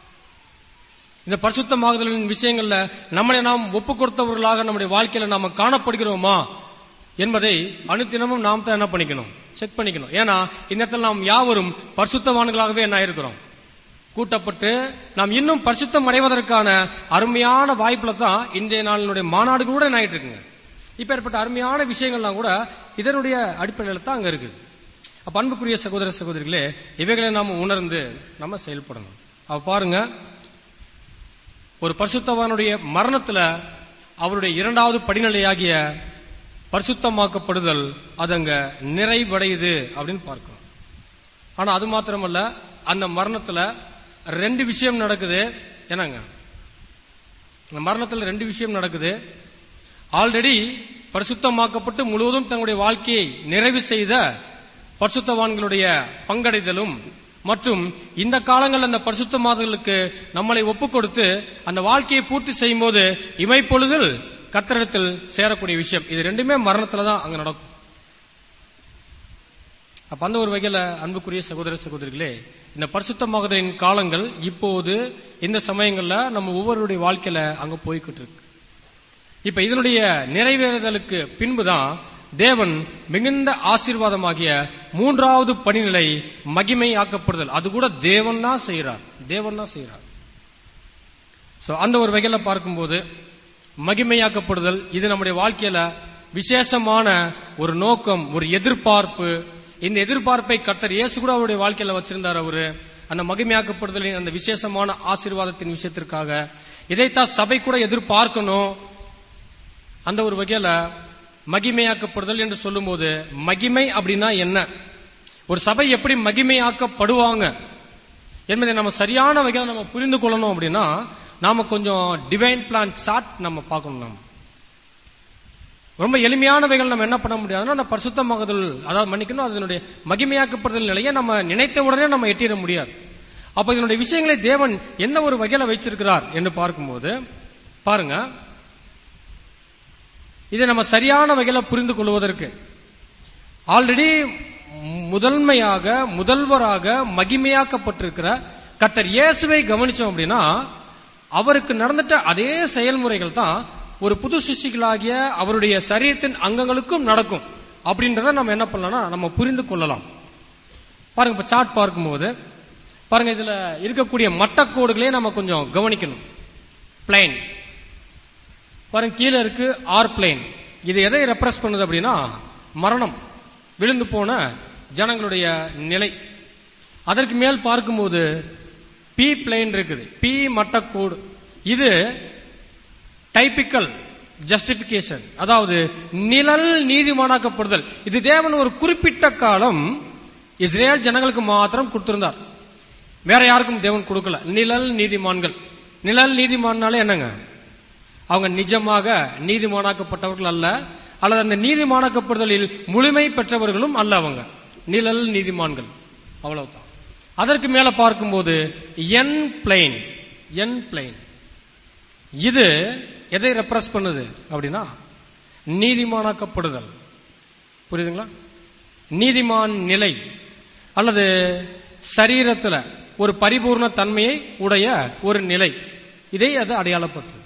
இந்த பரிசுத்தமாகுதலின் விஷயங்கள்ல நம்மளை நாம் ஒப்பு கொடுத்தவர்களாக நம்முடைய வாழ்க்கையில நாம காணப்படுகிறோமா என்பதை அனுதினமும் நாம் தான் என்ன பண்ணிக்கணும் செக் பண்ணிக்கணும் ஏன்னா இந்த இடத்துல நாம் யாவரும் பரிசுத்தவான்களாகவே என்ன இருக்கிறோம் கூட்டப்பட்டு நாம் இன்னும் பரிசுத்தம் அடைவதற்கான அருமையான வாய்ப்புல தான் இன்றைய நாளினுடைய மாநாடு கூட என்ன ஆயிட்டு இருக்குங்க இப்ப ஏற்பட்ட அருமையான விஷயங்கள்லாம் கூட இதனுடைய அடிப்படையில தான் அங்க இருக்குது அப்ப அன்புக்குரிய சகோதர சகோதரிகளே இவைகளை நாம உணர்ந்து நம்ம செயல்படணும் அவ பாருங்க ஒரு பரிசுத்தவானுடைய மரணத்துல அவருடைய இரண்டாவது படிநிலையாகிய பரிசுத்தமாக்கப்படுதல் அது அங்க நிறைவடையுது அப்படின்னு பார்க்கிறோம் ஆனா அது மாத்திரமல்ல அந்த மரணத்துல ரெண்டு விஷயம் நடக்குது என்னங்க அந்த மரணத்துல ரெண்டு விஷயம் நடக்குது ஆல்ரெடி பரிசுத்தமாக்கப்பட்டு முழுவதும் தங்களுடைய வாழ்க்கையை நிறைவு செய்த பரிசுத்தவான்களுடைய பங்கடைதலும் மற்றும் இந்த காலங்கள் அந்த பரிசுத்தமாதலுக்கு நம்மளை ஒப்புக் கொடுத்து அந்த வாழ்க்கையை பூர்த்தி செய்யும் போது இமைப்பொழுதில் கத்திரத்தில் சேரக்கூடிய விஷயம் இது ரெண்டுமே மரணத்துல தான் அங்க நடக்கும் அப்ப அந்த ஒரு வகையில அன்புக்குரிய சகோதர சகோதரிகளே இந்த பரிசுத்தமாகுதலின் காலங்கள் இப்போது இந்த சமயங்கள்ல நம்ம ஒவ்வொருடைய வாழ்க்கையில அங்க போய்கிட்டு இருக்கு இப்ப இதனுடைய நிறைவேறுதலுக்கு பின்புதான் தேவன் மிகுந்த ஆசீர்வாதமாகிய மூன்றாவது படிநிலை மகிமை ஆக்கப்படுதல் அது கூட தேவன் தான் செய்யறார் தேவன் தான் செய்யறார் சோ அந்த ஒரு வகையில பார்க்கும்போது மகிமையாக்கப்படுதல் இது நம்முடைய வாழ்க்கையில விசேஷமான ஒரு நோக்கம் ஒரு எதிர்பார்ப்பு இந்த எதிர்பார்ப்பை கர்த்தர் இயேசு கூட அவருடைய வாழ்க்கையில வச்சிருந்தார் அவரு அந்த மகிமையாக்கப்படுதலின் அந்த விசேஷமான ஆசீர்வாதத்தின் விஷயத்திற்காக இதைத்தான் சபை கூட எதிர்பார்க்கணும் அந்த ஒரு வகையில மகிமையாக்கப்படுதல் என்று சொல்லும்போது மகிமை அப்படின்னா என்ன ஒரு சபை எப்படி மகிமையாக்கப்படுவாங்க என்பதை நம்ம சரியான வகையில நம்ம புரிந்து கொள்ளணும் அப்படின்னா நாம கொஞ்சம் டிவைன் பிளான் சார்ட் நம்ம பார்க்கணும் நம்ம ரொம்ப எளிமையானவைகள் நம்ம என்ன பண்ண முடியாதுன்னா அந்த பரிசுத்தமாகுதல் அதாவது மன்னிக்கணும் அதனுடைய மகிமையாக்கப்படுதல் நிலையை நம்ம நினைத்த உடனே நம்ம எட்டிட முடியாது அப்ப இதனுடைய விஷயங்களை தேவன் எந்த ஒரு வகையில வைச்சிருக்கிறார் என்று பார்க்கும்போது பாருங்க இதை நம்ம சரியான வகையில புரிந்து கொள்வதற்கு ஆல்ரெடி முதன்மையாக முதல்வராக மகிமையாக்கப்பட்டிருக்கிற கர்த்தர் இயேசுவை கவனிச்சோம் அப்படின்னா அவருக்கு நடந்துட்ட அதே செயல்முறைகள் தான் ஒரு புது சிருஷ்டிகளாகிய அவருடைய சரீரத்தின் அங்கங்களுக்கும் நடக்கும் அப்படின்றத நம்ம என்ன பண்ணலாம்னா நம்ம புரிந்து கொள்ளலாம் பாருங்க இப்ப சார்ட் பார்க்கும்போது பாருங்க இதுல இருக்கக்கூடிய மட்டக்கோடுகளே நம்ம கொஞ்சம் கவனிக்கணும் பிளைன் பாருங்க கீழே இருக்கு ஆர் பிளைன் இது எதை ரெப்ரஸ் பண்ணுது அப்படின்னா மரணம் விழுந்து போன ஜனங்களுடைய நிலை அதற்கு மேல் பார்க்கும்போது பி பிளைன் இருக்குது பி மட்டக்கோடு இது டைபிக்கல் ஜஸ்டிபிகேஷன் அதாவது நிழல் நீதிமானாக்கப்படுதல் இது தேவன் ஒரு குறிப்பிட்ட காலம் இஸ்ரேல் ஜனங்களுக்கு மாத்திரம் கொடுத்திருந்தார் வேற யாருக்கும் தேவன் கொடுக்கல நிழல் நீதிமான்கள் நிழல் நீதிமான்னாலே என்னங்க அவங்க நிஜமாக நீதிமானாக்கப்பட்டவர்கள் அல்ல அல்லது அந்த நீதிமானாக்கப்படுதலில் முழுமை பெற்றவர்களும் அல்ல அவங்க நிழல் நீதிமான்கள் அவ்வளவுதான் அதற்கு மேல பார்க்கும்போது என் பிளைன் என் பிளைன் இது எதை ரெப்ரஸ் பண்ணுது அப்படின்னா நீதிமானாக்கப்படுதல் புரியுதுங்களா நீதிமான் நிலை அல்லது சரீரத்துல ஒரு பரிபூர்ண தன்மையை உடைய ஒரு நிலை இதை அது அடையாளப்படுத்துது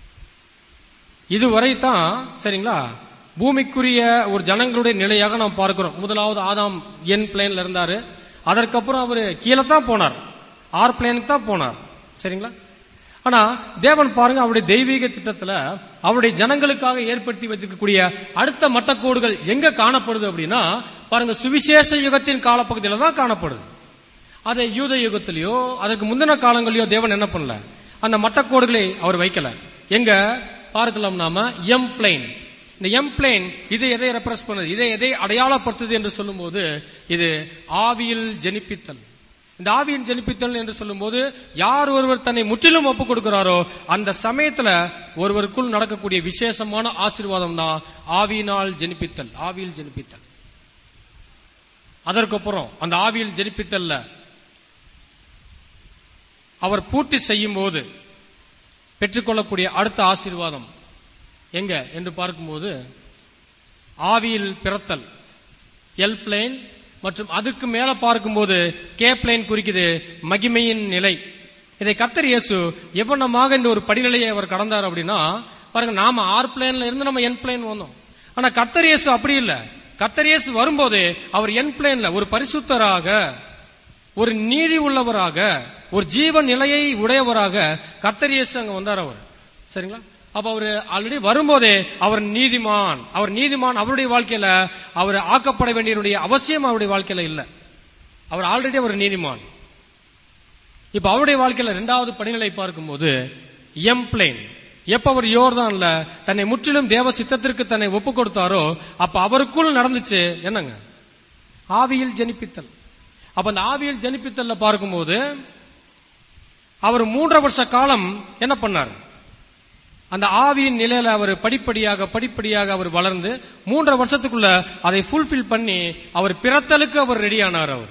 இதுவரை தான் சரிங்களா பூமிக்குரிய ஒரு ஜனங்களுடைய நிலையாக நாம் பார்க்கிறோம் முதலாவது ஆதாம் என் பிளேன்ல இருந்தாரு அதற்கப்புறம் அவரு கீழே தான் போனார் ஆர் பிளேனுக்கு தான் போனார் சரிங்களா ஆனா தேவன் பாருங்க அவருடைய தெய்வீக திட்டத்துல அவருடைய ஜனங்களுக்காக ஏற்படுத்தி வைத்திருக்கக்கூடிய அடுத்த மட்டக்கோடுகள் எங்க காணப்படுது அப்படின்னா பாருங்க சுவிசேஷ யுகத்தின் காலப்பகுதியில தான் காணப்படுது அதை யூத யுகத்திலேயோ அதற்கு முந்தின காலங்களிலோ தேவன் என்ன பண்ணல அந்த மட்டக்கோடுகளை அவர் வைக்கல எங்க பார்க்கலாம் நாம எம் பிளைன் இந்த எம் பிளைன் இது எதை ரெப்ரஸ் பண்ணுது இதை எதை அடையாளப்படுத்துது என்று சொல்லும்போது இது ஆவியில் ஜெனிப்பித்தல் இந்த ஆவியின் ஜெனிப்பித்தல் என்று சொல்லும்போது யார் ஒருவர் தன்னை முற்றிலும் ஒப்புக் கொடுக்கிறாரோ அந்த சமயத்துல ஒருவருக்குள் நடக்கக்கூடிய விசேஷமான ஆசீர்வாதம் தான் ஆவியினால் ஜெனிப்பித்தல் ஆவியில் ஜெனிப்பித்தல் அதற்கப்புறம் அந்த ஆவியில் ஜெனிப்பித்தல்ல அவர் பூர்த்தி செய்யும் போது பெற்றுக்கொள்ளக்கூடிய அடுத்த ஆசீர்வாதம் எங்க என்று பார்க்கும்போது ஆவியில் பிறத்தல் எல் பிளேன் மற்றும் அதுக்கு மேல பார்க்கும்போது கே பிளேன் குறிக்குது மகிமையின் நிலை இதை கத்தர் இயேசு எவ்வளமாக இந்த ஒரு படிநிலையை அவர் கடந்தார் அப்படின்னா பாருங்க நாம ஆர் பிளேன்ல இருந்து நம்ம என் பிளேன் வந்தோம் ஆனா கத்தர் இயேசு அப்படி இல்ல கத்தர் இயேசு வரும்போது அவர் என் பிளேன்ல ஒரு பரிசுத்தராக ஒரு நீதி உள்ளவராக ஒரு ஜீவ நிலையை உடையவராக கர்த்தர் இயேசு அங்க வந்தார் அவர் சரிங்களா அப்ப அவரு ஆல்ரெடி வரும்போதே அவர் நீதிமான் அவர் நீதிமான் அவருடைய வாழ்க்கையில அவர் ஆக்கப்பட வேண்டியவருடைய அவசியம் அவருடைய வாழ்க்கையில இல்ல அவர் ஆல்ரெடி அவர் நீதிமான் இப்ப அவருடைய வாழ்க்கையில இரண்டாவது படிநிலை பார்க்கும்போது எம் பிளேன் எப்ப அவர் யோர்தான்ல தன்னை முற்றிலும் தேவ சித்தத்திற்கு தன்னை ஒப்பு கொடுத்தாரோ அப்ப அவருக்குள் நடந்துச்சு என்னங்க ஆவியில் ஜனிப்பித்தல் அப்ப அந்த ஆவியில் ஜனிப்பித்தல்ல பார்க்கும்போது அவர் மூன்றரை வருஷ காலம் என்ன பண்ணார் அந்த ஆவியின் நிலையில அவர் படிப்படியாக படிப்படியாக அவர் வளர்ந்து மூன்றரை வருஷத்துக்குள்ள அதை ஃபுல்ஃபில் பண்ணி அவர் பிறத்தலுக்கு அவர் ரெடியானார் அவர்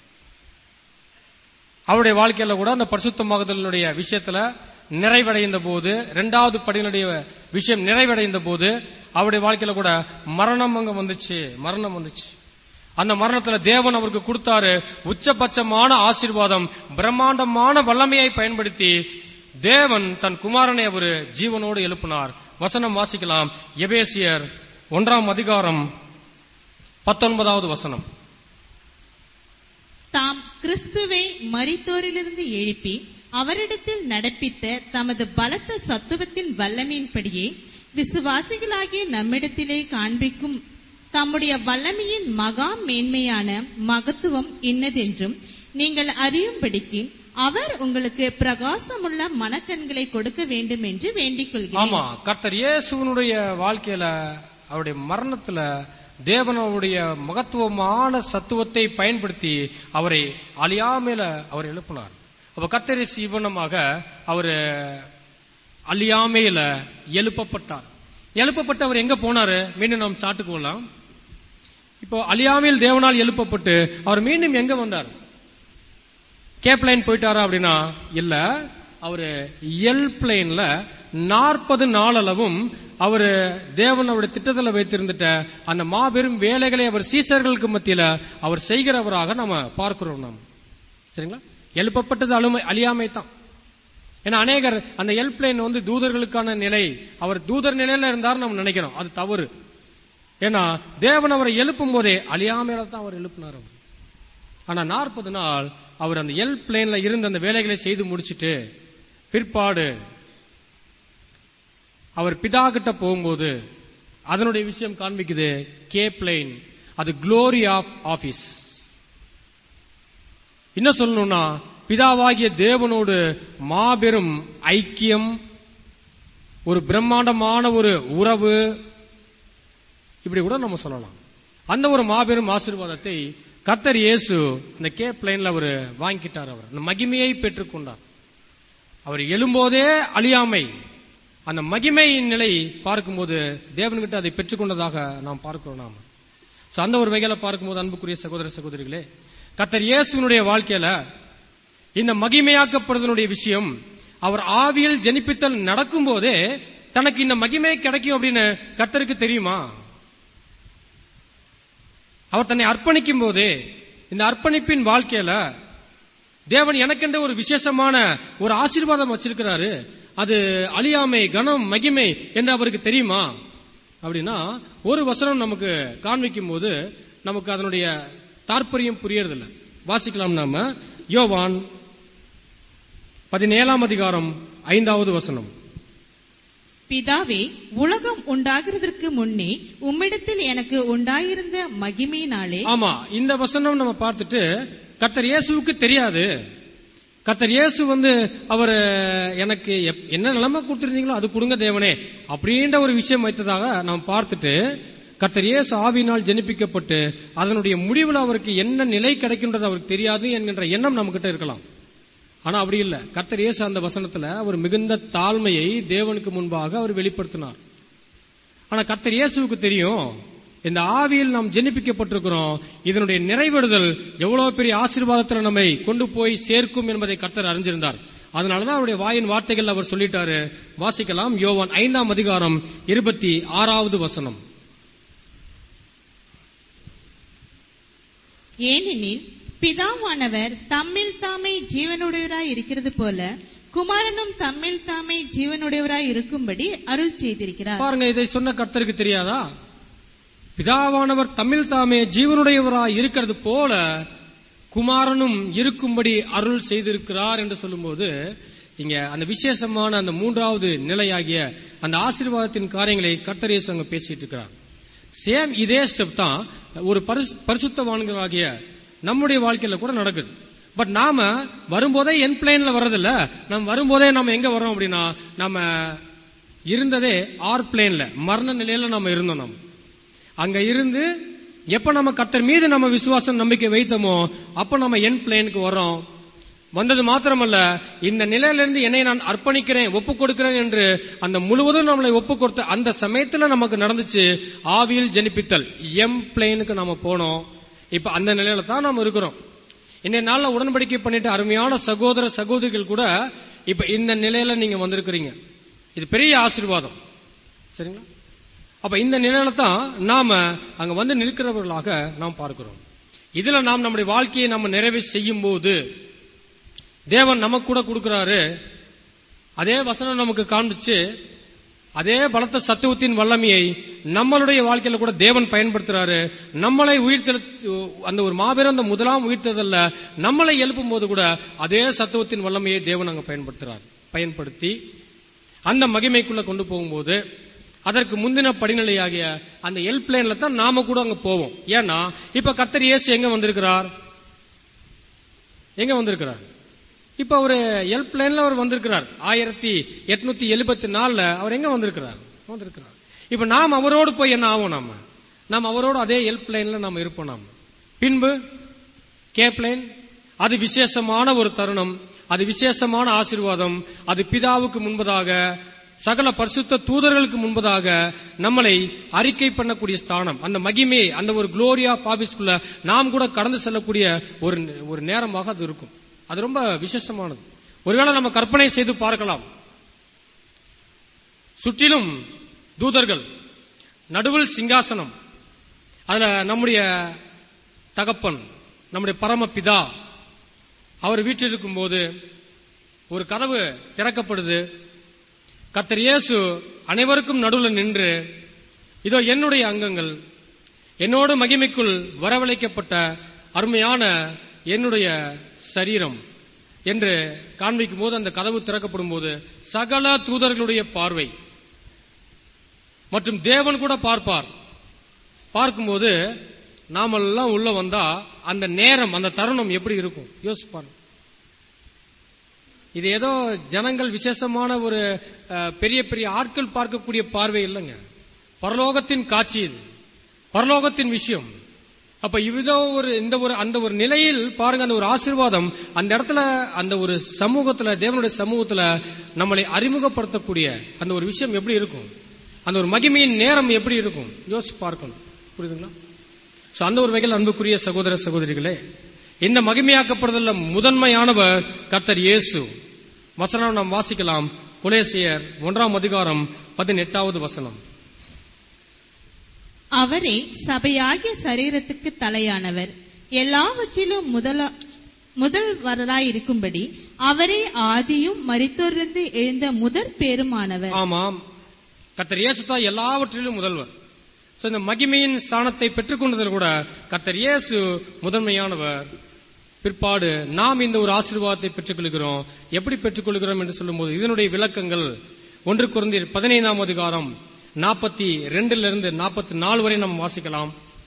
அவருடைய வாழ்க்கையில கூட அந்த பரிசுத்தமாகுதலினுடைய விஷயத்துல நிறைவடைந்த போது இரண்டாவது படியினுடைய விஷயம் நிறைவடைந்த போது அவருடைய வாழ்க்கையில கூட மரணம் அங்க வந்துச்சு மரணம் வந்துச்சு அந்த மரணத்துல தேவன் அவருக்கு கொடுத்தாரு உச்சபட்சமான ஆசீர்வாதம் பிரம்மாண்டமான வல்லமையை பயன்படுத்தி தேவன் தன் குமாரனை அவர் ஜீவனோடு எழுப்பினார் வசனம் வாசிக்கலாம் எபேசியர் ஒன்றாம் அதிகாரம் பத்தொன்பதாவது வசனம் தாம் கிறிஸ்துவை மரித்தோரிலிருந்து எழுப்பி அவரிடத்தில் நடப்பித்த தமது பலத்த சத்துவத்தின் வல்லமையின்படியே விசுவாசிகளாகிய நம்மிடத்திலே காண்பிக்கும் தம்முடைய வல்லமையின் மகா மேன்மையான மகத்துவம் இன்னதென்றும் நீங்கள் அறியும்படிக்கு அவர் உங்களுக்கு பிரகாசமுள்ள மனக்கண்களை கொடுக்க வேண்டும் என்று வேண்டிக் கொள்கிறேன் ஆமா கர்த்தர் இயேசுவனுடைய வாழ்க்கையில அவருடைய மரணத்துல தேவன் அவருடைய மகத்துவமான சத்துவத்தை பயன்படுத்தி அவரை அழியாமையில அவர் எழுப்பினார் அப்ப கர்த்தரை சிவனமாக அவர் அழியாமையில எழுப்பப்பட்டார் எழுப்பப்பட்டு அவர் எங்க போனாரு மீண்டும் நாம் சாட்டுக்கு போகலாம் இப்போ அழியாமையில் தேவனால் எழுப்பப்பட்டு அவர் மீண்டும் எங்க வந்தார் கேப் லைன் போயிட்டாரா அப்படின்னா இல்ல அவரு எல் பிளைன்ல நாற்பது நாளளவும் அவரு தேவன் அவருடைய திட்டத்தில் வைத்திருந்துட்ட அந்த மாபெரும் வேலைகளை அவர் சீசர்களுக்கு மத்தியில அவர் செய்கிறவராக நம்ம பார்க்கிறோம் நாம் சரிங்களா எழுப்பப்பட்டது அழுமை அழியாமை தான் ஏன்னா அநேகர் அந்த எல் பிளைன் வந்து தூதர்களுக்கான நிலை அவர் தூதர் நிலையில இருந்தார் நம்ம நினைக்கிறோம் அது தவறு ஏன்னா தேவன் அவரை எழுப்பும் போதே அழியாமையில தான் அவர் எழுப்பினார் அவர் ஆனா நாற்பது நாள் அவர் அந்த எல் பிளேன்ல இருந்து அந்த வேலைகளை செய்து முடிச்சிட்டு பிற்பாடு அவர் பிதா கிட்ட போகும்போது அதனுடைய விஷயம் காண்பிக்குது கே பிளேன் அது குளோரி ஆஃப் ஆபீஸ் என்ன சொல்லணும்னா பிதாவாகிய தேவனோடு மாபெரும் ஐக்கியம் ஒரு பிரம்மாண்டமான ஒரு உறவு இப்படி கூட நம்ம சொல்லலாம் அந்த ஒரு மாபெரும் ஆசீர்வாதத்தை கர்த்தர் இயேசு அந்த கே பிளைன்ல அவர் வாங்கிட்டார் அவர் அந்த மகிமையை பெற்றுக்கொண்டார் அவர் எழும்போதே அழியாமை அந்த மகிமையின் நிலை பார்க்கும்போது தேவன்கிட்ட அதை பெற்றுக்கொண்டதாக நாம் பார்க்கிறோம் நாம So, அந்த ஒரு வகையில பார்க்கும்போது அன்புக்குரிய சகோதர சகோதரிகளே கர்த்தர் இயேசுவினுடைய வாழ்க்கையில இந்த மகிமையாக்கப்படுவதனுடைய விஷயம் அவர் ஆவியில் ஜனிப்பித்தல் நடக்கும் போதே தனக்கு இந்த மகிமை கிடைக்கும் அப்படின்னு கர்த்தருக்கு தெரியுமா அவர் தன்னை அர்ப்பணிக்கும் போது இந்த அர்ப்பணிப்பின் வாழ்க்கையில தேவன் எனக்கென்ற ஒரு விசேஷமான ஒரு ஆசீர்வாதம் வச்சிருக்கிறாரு அது அழியாமை கனம் மகிமை என்று அவருக்கு தெரியுமா அப்படின்னா ஒரு வசனம் நமக்கு காண்பிக்கும் போது நமக்கு அதனுடைய தாற்பயம் புரியறதில்லை வாசிக்கலாம் நாம யோவான் பதினேழாம் அதிகாரம் ஐந்தாவது வசனம் பிதாவே உலகம் உண்டாகிறதற்கு முன்னே உம்மிடத்தில் எனக்கு உண்டாயிருந்த மகிமையினாலே ஆமா இந்த வசனம் நம்ம பார்த்துட்டு கர்த்தர் இயேசுவுக்கு தெரியாது கர்த்தர் இயேசு வந்து அவர் எனக்கு எப்- என்ன நிலைமை கொடுத்திருந்தீங்களோ அது கொடுங்க தேவனே அப்படின்ற ஒரு விஷயம் வைத்ததாக நாம் பார்த்துட்டு கர்த்தர் இயேசு ஆவியினால் ஜெனிப்பிக்கப்பட்டு அதனுடைய முடிவில் அவருக்கு என்ன நிலை கிடைக்கின்றது அவருக்கு தெரியாது என்கின்ற எண்ணம் நம்ம கிட்ட இருக்கலாம் ஆனா அப்படி இல்ல கர்த்தர் இயேசு அந்த வசனத்துல ஒரு மிகுந்த தாழ்மையை தேவனுக்கு முன்பாக அவர் வெளிப்படுத்தினார் ஆனா கர்த்தர் இயேசுவுக்கு தெரியும் இந்த ஆவியில் நாம் ஜெனிப்பிக்கப்பட்டிருக்கிறோம் இதனுடைய நிறைவேறுதல் எவ்வளவு பெரிய ஆசீர்வாதத்தில் நம்மை கொண்டு போய் சேர்க்கும் என்பதை கர்த்தர் அறிஞ்சிருந்தார் அதனாலதான் அவருடைய வாயின் வார்த்தைகள் அவர் சொல்லிட்டாரு வாசிக்கலாம் யோவான் ஐந்தாம் அதிகாரம் இருபத்தி ஆறாவது வசனம் ஏனெனில் பிதாவானவர் தம்மில் தாமே ஜீவனுடையவராய் இருக்கிறது போல குமாரனும் தம்மில் தாமே ஜீவனுடையவராய் இருக்கும்படி அருள் செய்திருக்கிறார் பாருங்க இதை சொன்ன கர்த்தருக்கு தெரியாதா பிதாவானவர் தமிழ் தாமே ஜீவனுடையவராய் இருக்கிறது போல குமாரனும் இருக்கும்படி அருள் செய்திருக்கிறார் என்று சொல்லும்போது இங்க அந்த விசேஷமான அந்த மூன்றாவது நிலையாகிய அந்த ஆசீர்வாதத்தின் காரியங்களை கர்த்தர் இயேசு அங்க பேசிட்டு இருக்கிறார் சேம் இதே ஸ்டெப் தான் ஒரு பரிசு- பரிசுத்தவான்களாகிய நம்முடைய வாழ்க்கையில கூட நடக்குது பட் நாம வரும்போதே என் பிளேன்ல வர்றதில்ல நம்ம வரும்போதே நம்ம எங்க வரோம் அப்படின்னா நம்ம இருந்ததே ஆர் பிளேன்ல மரண நிலையில நம்ம இருந்தோம் நம்ம அங்க இருந்து எப்ப நம்ம கர்த்தர் மீது நம்ம விசுவாசம் நம்பிக்கை வைத்தோமோ அப்ப நம்ம என் பிளேனுக்கு வரோம் வந்தது மாத்திரமல்ல இந்த நிலையிலிருந்து என்னை நான் அர்ப்பணிக்கிறேன் ஒப்பு கொடுக்கிறேன் என்று அந்த முழுவதும் நம்மளை ஒப்பு கொடுத்த அந்த சமயத்துல நமக்கு நடந்துச்சு ஆவியில் ஜெனிப்பித்தல் எம் பிளேனுக்கு நாம போனோம் இப்ப அந்த நிலையில தான் நாம இருக்கிறோம் இன்னைய நாள்ல உடன்படிக்கை பண்ணிட்டு அருமையான சகோதர சகோதரிகள் கூட இப்ப இந்த நிலையில நீங்க வந்திருக்கிறீங்க இது பெரிய ஆசீர்வாதம் சரிங்களா அப்ப இந்த நிலையில தான் நாம அங்க வந்து நிற்கிறவர்களாக நாம் பார்க்கிறோம் இதுல நாம் நம்முடைய வாழ்க்கையை நம்ம நிறைவு செய்யும் போது தேவன் நமக்கு கூட கொடுக்கிறாரு அதே வசனம் நமக்கு காண்பிச்சு அதே பலத்த சத்துவத்தின் வல்லமையை நம்மளுடைய வாழ்க்கையில கூட தேவன் பயன்படுத்துறாரு நம்மளை உயிர்த்தெழு அந்த ஒரு மாபெரும் அந்த முதலாம் உயிர்த்ததல்ல நம்மளை எழுப்பும் போது கூட அதே சத்துவத்தின் வல்லமையை தேவன் அங்க பயன்படுத்துறார் பயன்படுத்தி அந்த மகிமைக்குள்ள கொண்டு போகும்போது அதற்கு முந்தின படிநிலையாகிய அந்த எல் பிளேன்ல தான் நாம கூட அங்க போவோம் ஏன்னா இப்ப கர்த்தர் இயேசு எங்க வந்திருக்கிறார் எங்க வந்திருக்கிறார் இப்ப ஒரு எல் பிளேன்ல அவர் வந்திருக்கிறார் ஆயிரத்தி எட்நூத்தி எழுபத்தி நாலுல அவர் எங்க வந்திருக்கிறார் வந்திருக்கிறார் இப்ப நாம் அவரோடு போய் என்ன ஆகும் நாம நாம் அவரோடு அதே எல் பிளேன்ல நாம இருப்போம் நாம பின்பு கே பிளேன் அது விசேஷமான ஒரு தருணம் அது விசேஷமான ஆசீர்வாதம் அது பிதாவுக்கு முன்பதாக சகல பரிசுத்த தூதர்களுக்கு முன்பதாக நம்மளை அறிக்கை பண்ணக்கூடிய ஸ்தானம் அந்த மகிமை அந்த ஒரு குளோரியா பாபிஸ்குள்ள நாம் கூட கடந்து செல்லக்கூடிய ஒரு ஒரு நேரமாக அது இருக்கும் அது ரொம்ப விசேஷமானது ஒருவேளை நம்ம கற்பனை செய்து பார்க்கலாம் சுற்றிலும் தூதர்கள் நடுவில் சிங்காசனம் அதுல நம்முடைய தகப்பன் நம்முடைய பரமபிதா அவர் வீட்டில் இருக்கும்போது ஒரு கதவு திறக்கப்படுது கர்த்தர் இயேசு அனைவருக்கும் நடுவில் நின்று இதோ என்னுடைய அங்கங்கள் என்னோடு மகிமைக்குள் வரவழைக்கப்பட்ட அருமையான என்னுடைய சரீரம் என்று காண்பிக்கும் போது அந்த கதவு திறக்கப்படும் போது சகல தூதர்களுடைய பார்வை மற்றும் தேவன் கூட பார்ப்பார் பார்க்கும்போது நாமெல்லாம் உள்ள வந்தா அந்த நேரம் அந்த தருணம் எப்படி இருக்கும் யோசிப்பார் இது ஏதோ ஜனங்கள் விசேஷமான ஒரு அஹ், பெரிய பெரிய ஆட்கள் பார்க்கக்கூடிய பார்வை இல்லைங்க பரலோகத்தின் காட்சி இது பரலோகத்தின் விஷயம் அப்ப இதோ ஒரு இந்த ஒரு அந்த ஒரு நிலையில் பாருங்க அந்த ஒரு ஆசீர்வாதம் அந்த இடத்துல அந்த ஒரு சமூகத்துல தேவனுடைய சமூகத்துல நம்மளை அறிமுகப்படுத்தக்கூடிய அந்த ஒரு விஷயம் எப்படி இருக்கும் அந்த ஒரு மகிமையின் நேரம் எப்படி இருக்கும் யோசிச்சு பார்க்கணும் புரியுதுங்களா சோ அந்த ஒரு வகையில் அன்புக்குரிய சகோதர சகோதரிகளே இந்த மகிமையாக்கப்படுதல்ல முதன்மையானவர் கர்த்தர் இயேசு வசனம் நாம் வாசிக்கலாம் குலேசியர் ஒன்றாம் அதிகாரம் பதினெட்டாவது வசனம் அவரே சபையாகிய சரீரத்துக்கு தலையானவர் எல்லாவற்றிலும் முதல முதல்வராயிருக்கும்படி அவரே ஆதியும் மரித்தோரிலிருந்து எழுந்த முதற் பேருமானவர் ஆமாம் கர்த்தர் இயேசு தான் எல்லாவற்றிலும் முதல்வர் So, இந்த மகிமையின் ஸ்தானத்தை பெற்றுக்கொண்டதில் கூட கர்த்தர் இயேசு முதன்மையானவர் பிற்பாடு நாம் இந்த ஒரு ஆசீர்வாதத்தை பெற்றுக்கொள்கிறோம் எப்படி பெற்றுக்கொள்கிறோம் என்று சொல்லும்போது இதனுடைய விளக்கங்கள் ஒன்று குறைந்தீர் பதினைந்தாம் அதிகாரம் நாற்பத்தி ரெண்டுல இருந்து நாற்பத்தி நாலு வரை நாம் வாசிக்கலாம்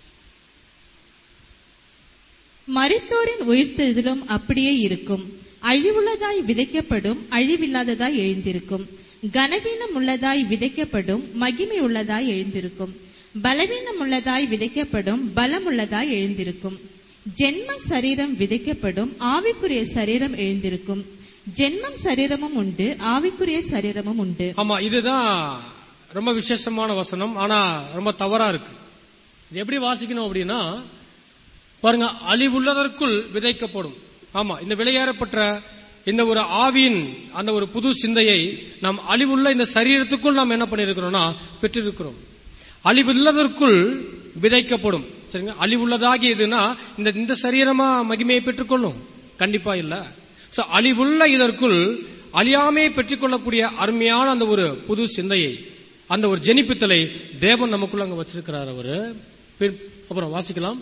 மரித்தோரின் உயிர்த்தெழுதலும் அப்படியே இருக்கும் அழிவுள்ளதாய் விதைக்கப்படும் அழிவில்லாததாய் எழுந்திருக்கும் கனவீனம் உள்ளதாய் விதைக்கப்படும் மகிமை உள்ளதாய் எழுந்திருக்கும் பலவீனம் உள்ளதாய் விதைக்கப்படும் பலம் உள்ளதாய் எழுந்திருக்கும் ஜென்ம சரீரம் விதைக்கப்படும் ஆவிக்குரிய சரீரம் எழுந்திருக்கும் ஜென்மம் சரீரமும் உண்டு ஆவிக்குரிய சரீரமும் உண்டு ஆமா இதுதான் ரொம்ப விசேஷமான வசனம் ஆனா ரொம்ப தவறா இருக்கு இது எப்படி வாசிக்கணும் அப்படின்னா பாருங்க அழிவுள்ளதற்குள் விதைக்கப்படும் ஆமா இந்த விளையாடப்பட்ட இந்த ஒரு ஆவியின் அந்த ஒரு புது சிந்தையை நாம் அழிவுள்ள இந்த சரீரத்துக்குள் நாம் என்ன பண்ணிருக்கிறோம்னா பெற்றிருக்கிறோம் அழிவுள்ளதற்குள் விதைக்கப்படும் சரிங்களா அழிவுள்ளதாகி எதுனா இந்த இந்த சரீரமா மகிமையை பெற்றுக்கொள்ளும் கண்டிப்பா இல்ல சோ அழிவுள்ள இதற்குள் அழியாமையை பெற்றுக்கொள்ளக்கூடிய அருமையான அந்த ஒரு புது சிந்தையை அந்த ஒரு ஜெனிப்பித்தலை தேவன் நமக்குள்ள அங்க வச்சிருக்கிறார் அவரு பின்- அப்புறம் வாசிக்கலாம்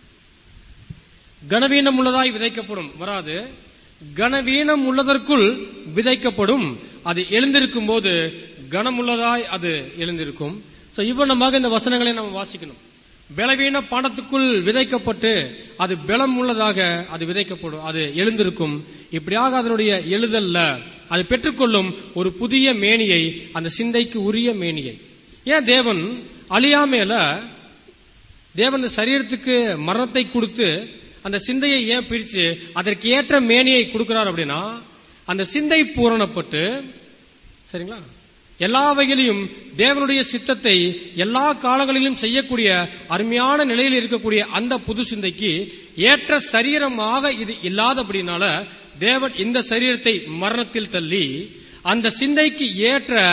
கனவீனம் உள்ளதாய் விதைக்கப்படும் வராது கனவீனம் உள்ளதற்குள் விதைக்கப்படும் அது எழுந்திருக்கும் போது கனமுள்ளதாய் அது எழுந்திருக்கும் சோ இவ்வளமாக இந்த வசனங்களை நம்ம வாசிக்கணும் பலவீன பாடத்துக்குள் விதைக்கப்பட்டு அது பலம் உள்ளதாக அது விதைக்கப்படும் அது எழுந்திருக்கும் இப்படியாக அதனுடைய எழுதல்ல அது பெற்றுக்கொள்ளும் ஒரு புதிய மேனியை அந்த சிந்தைக்கு உரிய மேனியை ஏன் தேவன் அழியாமையில தேவன் இந்த சரீரத்துக்கு மரணத்தை கொடுத்து அந்த சிந்தையை ஏன் பிரிச்சு அதற்கு ஏற்ற மேனியை கொடுக்கிறார் அப்படின்னா அந்த சிந்தை பூரணப்பட்டு சரிங்களா எல்லா வகையிலும் தேவனுடைய சித்தத்தை எல்லா காலங்களிலும் செய்யக்கூடிய அருமையான நிலையில் இருக்கக்கூடிய அந்த புது சிந்தைக்கு ஏற்ற சரீரமாக இது இல்லாதபடினால தேவன் இந்த சரீரத்தை மரணத்தில் தள்ளி அந்த சிந்தைக்கு ஏற்ற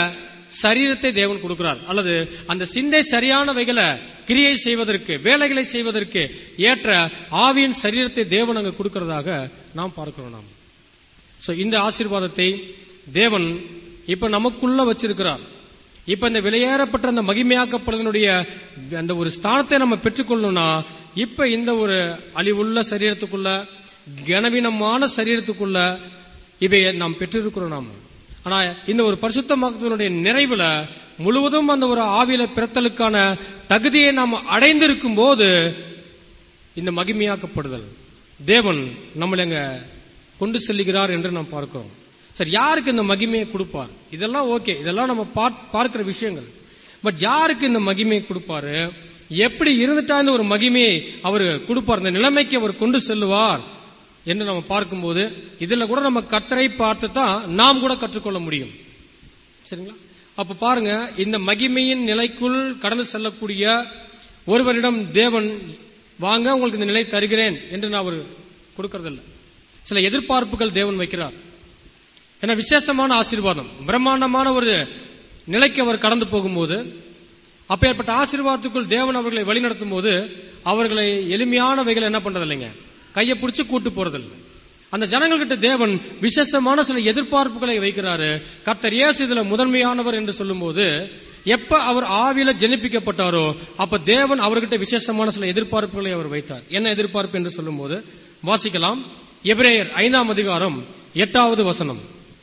சரீரத்தை தேவன் கொடுக்கிறார் அல்லது அந்த சிந்தை சரியானவைகளை கிரியை செய்வதற்கு வேலைகளை செய்வதற்கு ஏற்ற ஆவியின் சரீரத்தை தேவன் அங்க கொடுக்கிறதாக நாம் பார்க்கிறோம் நாம் சோ இந்த ஆசீர்வாதத்தை தேவன் இப்ப நமக்குள்ள வச்சிருக்கிறார் இப்ப இந்த வெளியேறப்பட்ட அந்த மகிமையாக்கப்படுவதனுடைய அந்த ஒரு ஸ்தானத்தை நம்ம பெற்றுக்கொள்ளணும்னா இப்ப இந்த ஒரு அழிவுள்ள சரீரத்துக்குள்ள கனவீனமான சரீரத்துக்குள்ள இவையை நாம் பெற்றிருக்கிறோம் நாம் ஆனா இந்த ஒரு பரிசுத்தமாக்கத்தினுடைய நிறைவுல முழுவதும் அந்த ஒரு ஆவியில பிறத்தலுக்கான தகுதியை நாம் அடைந்திருக்கும் போது இந்த மகிமையாக்கப்படுதல் தேவன் நம்மளை அங்க கொண்டு செல்லுகிறார் என்று நாம் பார்க்கிறோம் சரி யாருக்கு இந்த மகிமையை கொடுப்பார் இதெல்லாம் ஓகே இதெல்லாம் நம்ம பார்- பார்க்கிற விஷயங்கள் பட் யாருக்கு இந்த மகிமையை கொடுப்பாரு எப்படி இருந்துட்டா இந்த ஒரு மகிமையை அவர் கொடுப்பார் இந்த நிலைமைக்கு அவர் கொண்டு செல்லுவார் என்று நம்ம பார்க்கும்போது இதுல கூட நம்ம கத்தரை பார்த்து தான் நாம் கூட கற்றுக்கொள்ள முடியும் சரிங்களா அப்ப பாருங்க இந்த மகிமையின் நிலைக்குள் கடந்து செல்லக்கூடிய ஒருவரிடம் தேவன் வாங்க உங்களுக்கு இந்த நிலை தருகிறேன் என்று நான் அவர் கொடுக்கறதில்ல சில எதிர்பார்ப்புகள் தேவன் வைக்கிறார் ஏன்னா விசேஷமான ஆசீர்வாதம் பிரம்மாண்டமான ஒரு நிலைக்கு அவர் கடந்து போகும்போது அப்பேற்பட்ட ஆசீர்வாதத்துக்குள் தேவன் அவர்களை வழிநடத்தும் போது அவர்களை எளிமையானவைகள் என்ன பண்றதில்லைங்க கையை பிடிச்சு கூட்டு போறதில்லை அந்த ஜனங்கள்கிட்ட தேவன் விசேஷமான சில எதிர்பார்ப்புகளை வைக்கிறாரு கர்த்தர் இயேசு இதுல முதன்மையானவர் என்று சொல்லும்போது எப்ப அவர் ஆவியில ஜெனிப்பிக்கப்பட்டாரோ அப்ப தேவன் அவர்கிட்ட விசேஷமான சில எதிர்பார்ப்புகளை அவர் வைத்தார் என்ன எதிர்பார்ப்பு என்று சொல்லும்போது வாசிக்கலாம் எபிரேயர் ஐந்தாம் அதிகாரம் எட்டாவது வசனம்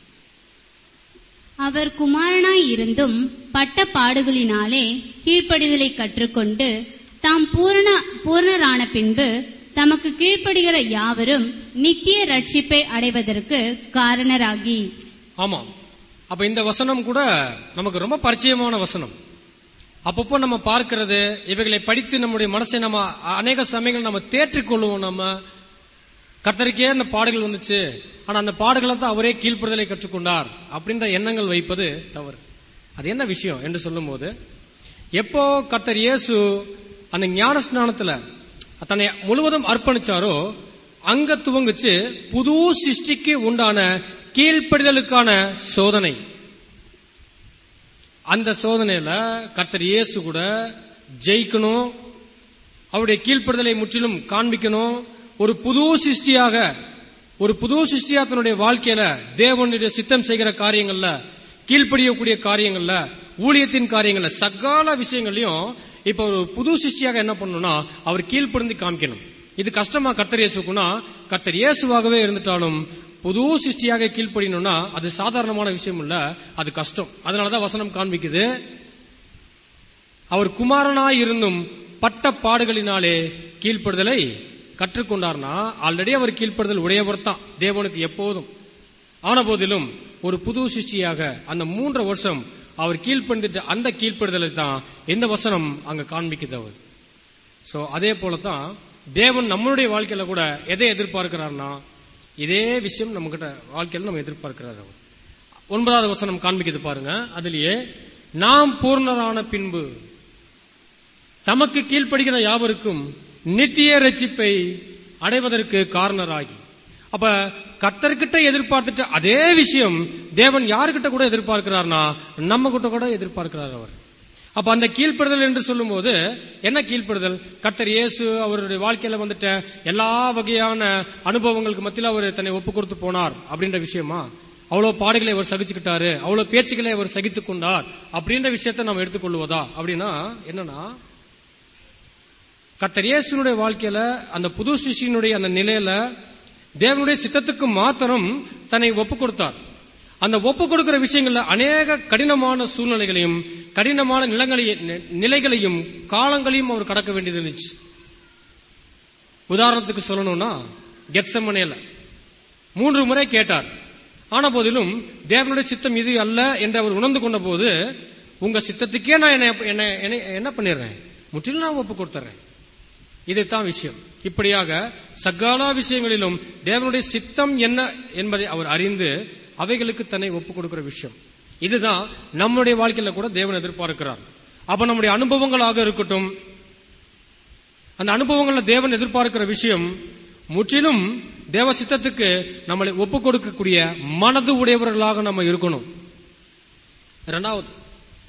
அவர் குமாரனாய் இருந்தும் பட்ட பாடுகளினாலே கீழ்ப்படிதலை கற்றுக்கொண்டு தாம் பூரண பூர்ணரான பின்பு தமக்கு கீழ்ப்படுகிற யாவரும் நித்திய ரட்சிப்பை அடைவதற்கு காரணராகி ஆமாம் அப்ப இந்த வசனம் கூட நமக்கு ரொம்ப பரிச்சயமான வசனம் அப்பப்போ நம்ம பார்க்கிறது இவைகளை படித்து நம்முடைய மனசை நம்ம அநேக சமயங்கள் நம்ம தேற்றிக் கொள்ளுவோம் நம்ம கர்த்தருக்கே அந்த பாடுகள் வந்துச்சு ஆனா அந்த பாடுகளை தான் அவரே கீழ்ப்படுதலை கற்றுக்கொண்டார் அப்படின்ற எண்ணங்கள் வைப்பது தவறு அது என்ன விஷயம் என்று சொல்லும்போது எப்போ கர்த்தர் இயேசு அந்த ஞான ஸ்நானத்துல தன்னை முழுவதும் அர்ப்பணிச்சாரோ அங்க துவங்குச்சு புது சிருஷ்டிக்கு உண்டான கீழ்ப்படிதலுக்கான சோதனை அந்த சோதனையில கர்த்தர் இயேசு கூட ஜெயிக்கணும் அவருடைய கீழ்ப்படுதலை முற்றிலும் காண்பிக்கணும் ஒரு புது சிருஷ்டியாக ஒரு புது சிருஷ்டியா தன்னுடைய வாழ்க்கையில தேவனுடைய சித்தம் செய்கிற காரியங்கள்ல கீழ்ப்படியக்கூடிய காரியங்கள்ல ஊழியத்தின் காரியங்கள்ல சகல விஷயங்களையும் இப்ப ஒரு புது சிருஷ்டியாக என்ன பண்ணணும்னா அவர் கீழ்ப்படிந்து காமிக்கணும் இது கஷ்டமா கர்த்தர் இயேசுக்குன்னா கர்த்தர் இயேசுவாகவே இருந்துட்டாலும் புது சிருஷ்டியாக கீழ்ப்படியணும்னா அது சாதாரணமான விஷயம் இல்ல அது கஷ்டம் அதனாலதான் வசனம் காண்பிக்குது அவர் குமாரனாய் இருந்தும் பட்ட பாடுகளினாலே கீழ்ப்படுதலை கற்றுக்கொண்டார்னா ஆல்ரெடி அவர் கீழ்ப்படுதல் உடையவர் தான் தேவனுக்கு எப்போதும் ஆன போதிலும் ஒரு புது சிருஷ்டியாக அந்த மூன்று வருஷம் அவர் கீழ்ப்படுத்திட்டு அந்த கீழ்ப்படுதலை தான் இந்த வசனம் அங்க காண்பிக்குது அவர் சோ அதே போலதான் தேவன் நம்மளுடைய வாழ்க்கையில கூட எதை எதிர்பார்க்கிறார்னா இதே விஷயம் நம்ம கிட்ட வாழ்க்கையில நம்ம எதிர்பார்க்கிறார் அவர் ஒன்பதாவது வசனம் காண்பிக்குது பாருங்க அதுலயே நாம் பூர்ணரான பின்பு தமக்கு கீழ்ப்படுகிற யாவருக்கும் நித்திய ரட்சிப்பை அடைவதற்கு காரணராகி அப்ப கர்த்தர்கிட்ட எதிர்பார்த்துட்டு அதே விஷயம் தேவன் யாருக்கிட்ட கூட எதிர்பார்க்கிறார்னா நம்ம கிட்ட கூட எதிர்பார்க்கிறார் அவர் அப்ப அந்த கீழ்ப்படுதல் என்று சொல்லும்போது என்ன கீழ்ப்படுதல் கர்த்தர் இயேசு அவருடைய வாழ்க்கையில வந்துட்ட எல்லா வகையான அனுபவங்களுக்கு மத்தியில அவர் தன்னை ஒப்பு கொடுத்து போனார் அப்படின்ற விஷயமா அவ்வளவு பாடுகளை அவர் சகிச்சுக்கிட்டாரு அவ்வளவு பேச்சுக்களை அவர் சகித்துக் கொண்டார் அப்படின்ற விஷயத்தை நம்ம எடுத்துக்கொள்வதா அப்படின்னா என்னன்னா கர்த்தர் இயேசுனுடைய வாழ்க்கையில அந்த புது சிஷியனுடைய அந்த நிலையில தேவனுடைய சித்தத்துக்கு மாத்திரம் தன்னை ஒப்பு கொடுத்தார் அந்த ஒப்பு கொடுக்கிற விஷயங்கள்ல அநேக கடினமான சூழ்நிலைகளையும் கடினமான நிலங்களையும் நிலைகளையும் காலங்களையும் அவர் கடக்க வேண்டியது இருந்துச்சு உதாரணத்துக்கு சொல்லணும்னா கெட்சமனேல மூன்று முறை கேட்டார் ஆன போதிலும் தேவனுடைய சித்தம் இது அல்ல என்று அவர் உணர்ந்து கொண்ட போது உங்க சித்தத்துக்கே நான் என்ன என்ன- என்ன- என்ன பண்ணிடுறேன் முற்றிலும் நான் ஒப்பு கொடுத்துறேன் இதுதான் விஷயம் இப்படியாக சகல விஷயங்களிலும் தேவனுடைய சித்தம் என்ன என்பதை அவர் அறிந்து அவைகளுக்கு தன்னை ஒப்பு கொடுக்கிற விஷயம் இதுதான் நம்முடைய வாழ்க்கையில கூட தேவன் எதிர்பார்க்கிறார் அப்ப நம்முடைய அனுபவங்களாக இருக்கட்டும் அந்த அனுபவங்கள்ல தேவன் எதிர்பார்க்கிற விஷயம் முற்றிலும் தேவ சித்தத்துக்கு நம்மளை ஒப்பு கொடுக்கக்கூடிய மனது உடையவர்களாக நம்ம இருக்கணும் இரண்டாவது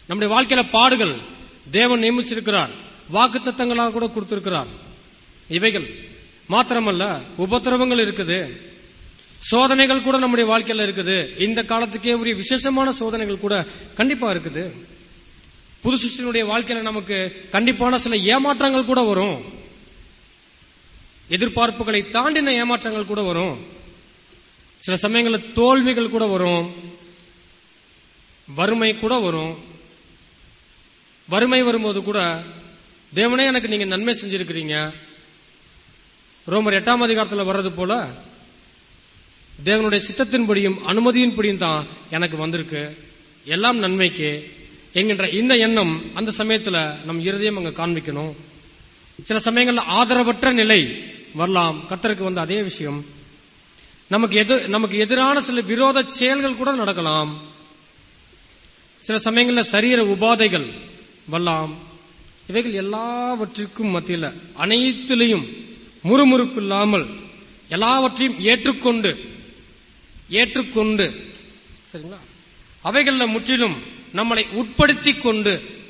நம்முடைய வாழ்க்கையில பாடுகள் தேவன் நியமிச்சிருக்கிறார் வாக்கு தத்தங்களாக கூட கொடுத்திருக்கிறார் இவைகள் மாத்திரமல்ல உபத்திரவங்கள் இருக்குது சோதனைகள் கூட நம்முடைய வாழ்க்கையில இருக்குது இந்த காலத்துக்கே உரிய விசேஷமான சோதனைகள் கூட கண்டிப்பா இருக்குது புது சிஷ்யனுடைய வாழ்க்கையில நமக்கு கண்டிப்பான சில ஏமாற்றங்கள் கூட வரும் எதிர்பார்ப்புகளை தாண்டின ஏமாற்றங்கள் கூட வரும் சில சமயங்களில் தோல்விகள் கூட வரும் வறுமை கூட வரும் வறுமை வரும்போது கூட தேவனே எனக்கு நீங்க நன்மை செஞ்சிருக்கிறீங்க ரோமர் எட்டாம் அதிகாரத்தில் வர்றது போல தேவனுடைய சித்தத்தின்படியும் அனுமதியின்படியும் தான் எனக்கு வந்திருக்கு எல்லாம் நன்மைக்கு என்கின்ற இந்த எண்ணம் அந்த சமயத்துல நம் இருதயம் அங்க காண்பிக்கணும் சில சமயங்கள்ல ஆதரவற்ற நிலை வரலாம் கர்த்தருக்கு வந்து அதே விஷயம் நமக்கு எது நமக்கு எதிரான சில விரோத செயல்கள் கூட நடக்கலாம் சில சமயங்களில் சரீர உபாதைகள் வரலாம் இவைகள் எல்லாவற்றிற்கும் மத்தியில் அனைத்திலையும் முறுமுறுப்பு இல்லாமல் எல்லாவற்றையும் ஏற்றுக்கொண்டு ஏற்றுக்கொண்டு சரிங்களா அவைகளில் முற்றிலும் நம்மளை உட்படுத்திக் கொண்டு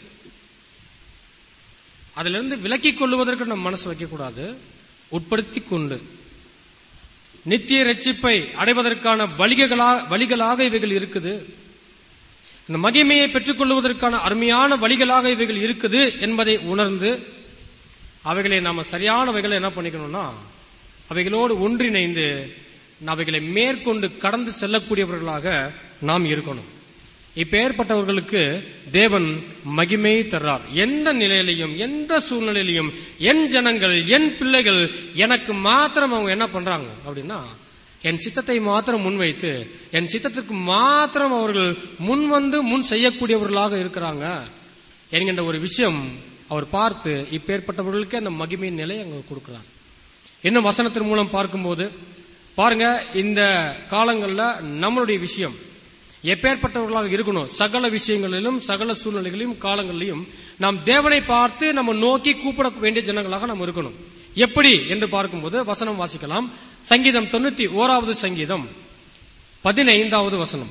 அதிலிருந்து விலக்கிக் கொள்வதற்கு நம்ம மனசு வைக்கக்கூடாது உட்படுத்திக் கொண்டு நித்திய ரட்சிப்பை அடைவதற்கான வழிகளா வழிகளாக இவைகள் இருக்குது இந்த மகிமையை பெற்றுக்கொள்வதற்கான அருமையான வழிகளாக இவைகள் இருக்குது என்பதை உணர்ந்து அவைகளை நாம சரியான வகையில் என்ன பண்ணிக்கணும்னா அவைகளோடு ஒன்றிணைந்து அவைகளை மேற்கொண்டு கடந்து செல்லக்கூடியவர்களாக நாம் இருக்கணும் இப்பேற்பட்டவர்களுக்கு தேவன் மகிமை தர்றார் எந்த நிலையிலையும் எந்த சூழ்நிலையிலையும் என் ஜனங்கள் என் பிள்ளைகள் எனக்கு மாத்திரம் அவங்க என்ன பண்றாங்க அப்படின்னா என் சித்தத்தை மாத்திரம் முன்வைத்து என் சித்தத்திற்கு மாத்திரம் அவர்கள் முன் வந்து முன் செய்யக்கூடியவர்களாக இருக்கிறாங்க என்கின்ற ஒரு விஷயம் அவர் பார்த்து இப்பேற்பட்டவர்களுக்கு அந்த மகிமையின் நிலை அங்க கொடுக்கிறார் இன்னும் வசனத்தின் மூலம் பார்க்கும்போது பாருங்க இந்த காலங்கள்ல நம்மளுடைய விஷயம் எப்பேற்பட்டவர்களாக இருக்கணும் சகல விஷயங்களிலும் சகல சூழ்நிலைகளிலும் காலங்களிலும் நாம் தேவனை பார்த்து நம்ம நோக்கி கூப்பிட வேண்டிய ஜனங்களாக நாம் இருக்கணும் எப்படி என்று பார்க்கும்போது வசனம் வாசிக்கலாம் சங்கீதம் தொண்ணூத்தி ஓராவது சங்கீதம் பதினைந்தாவது வசனம்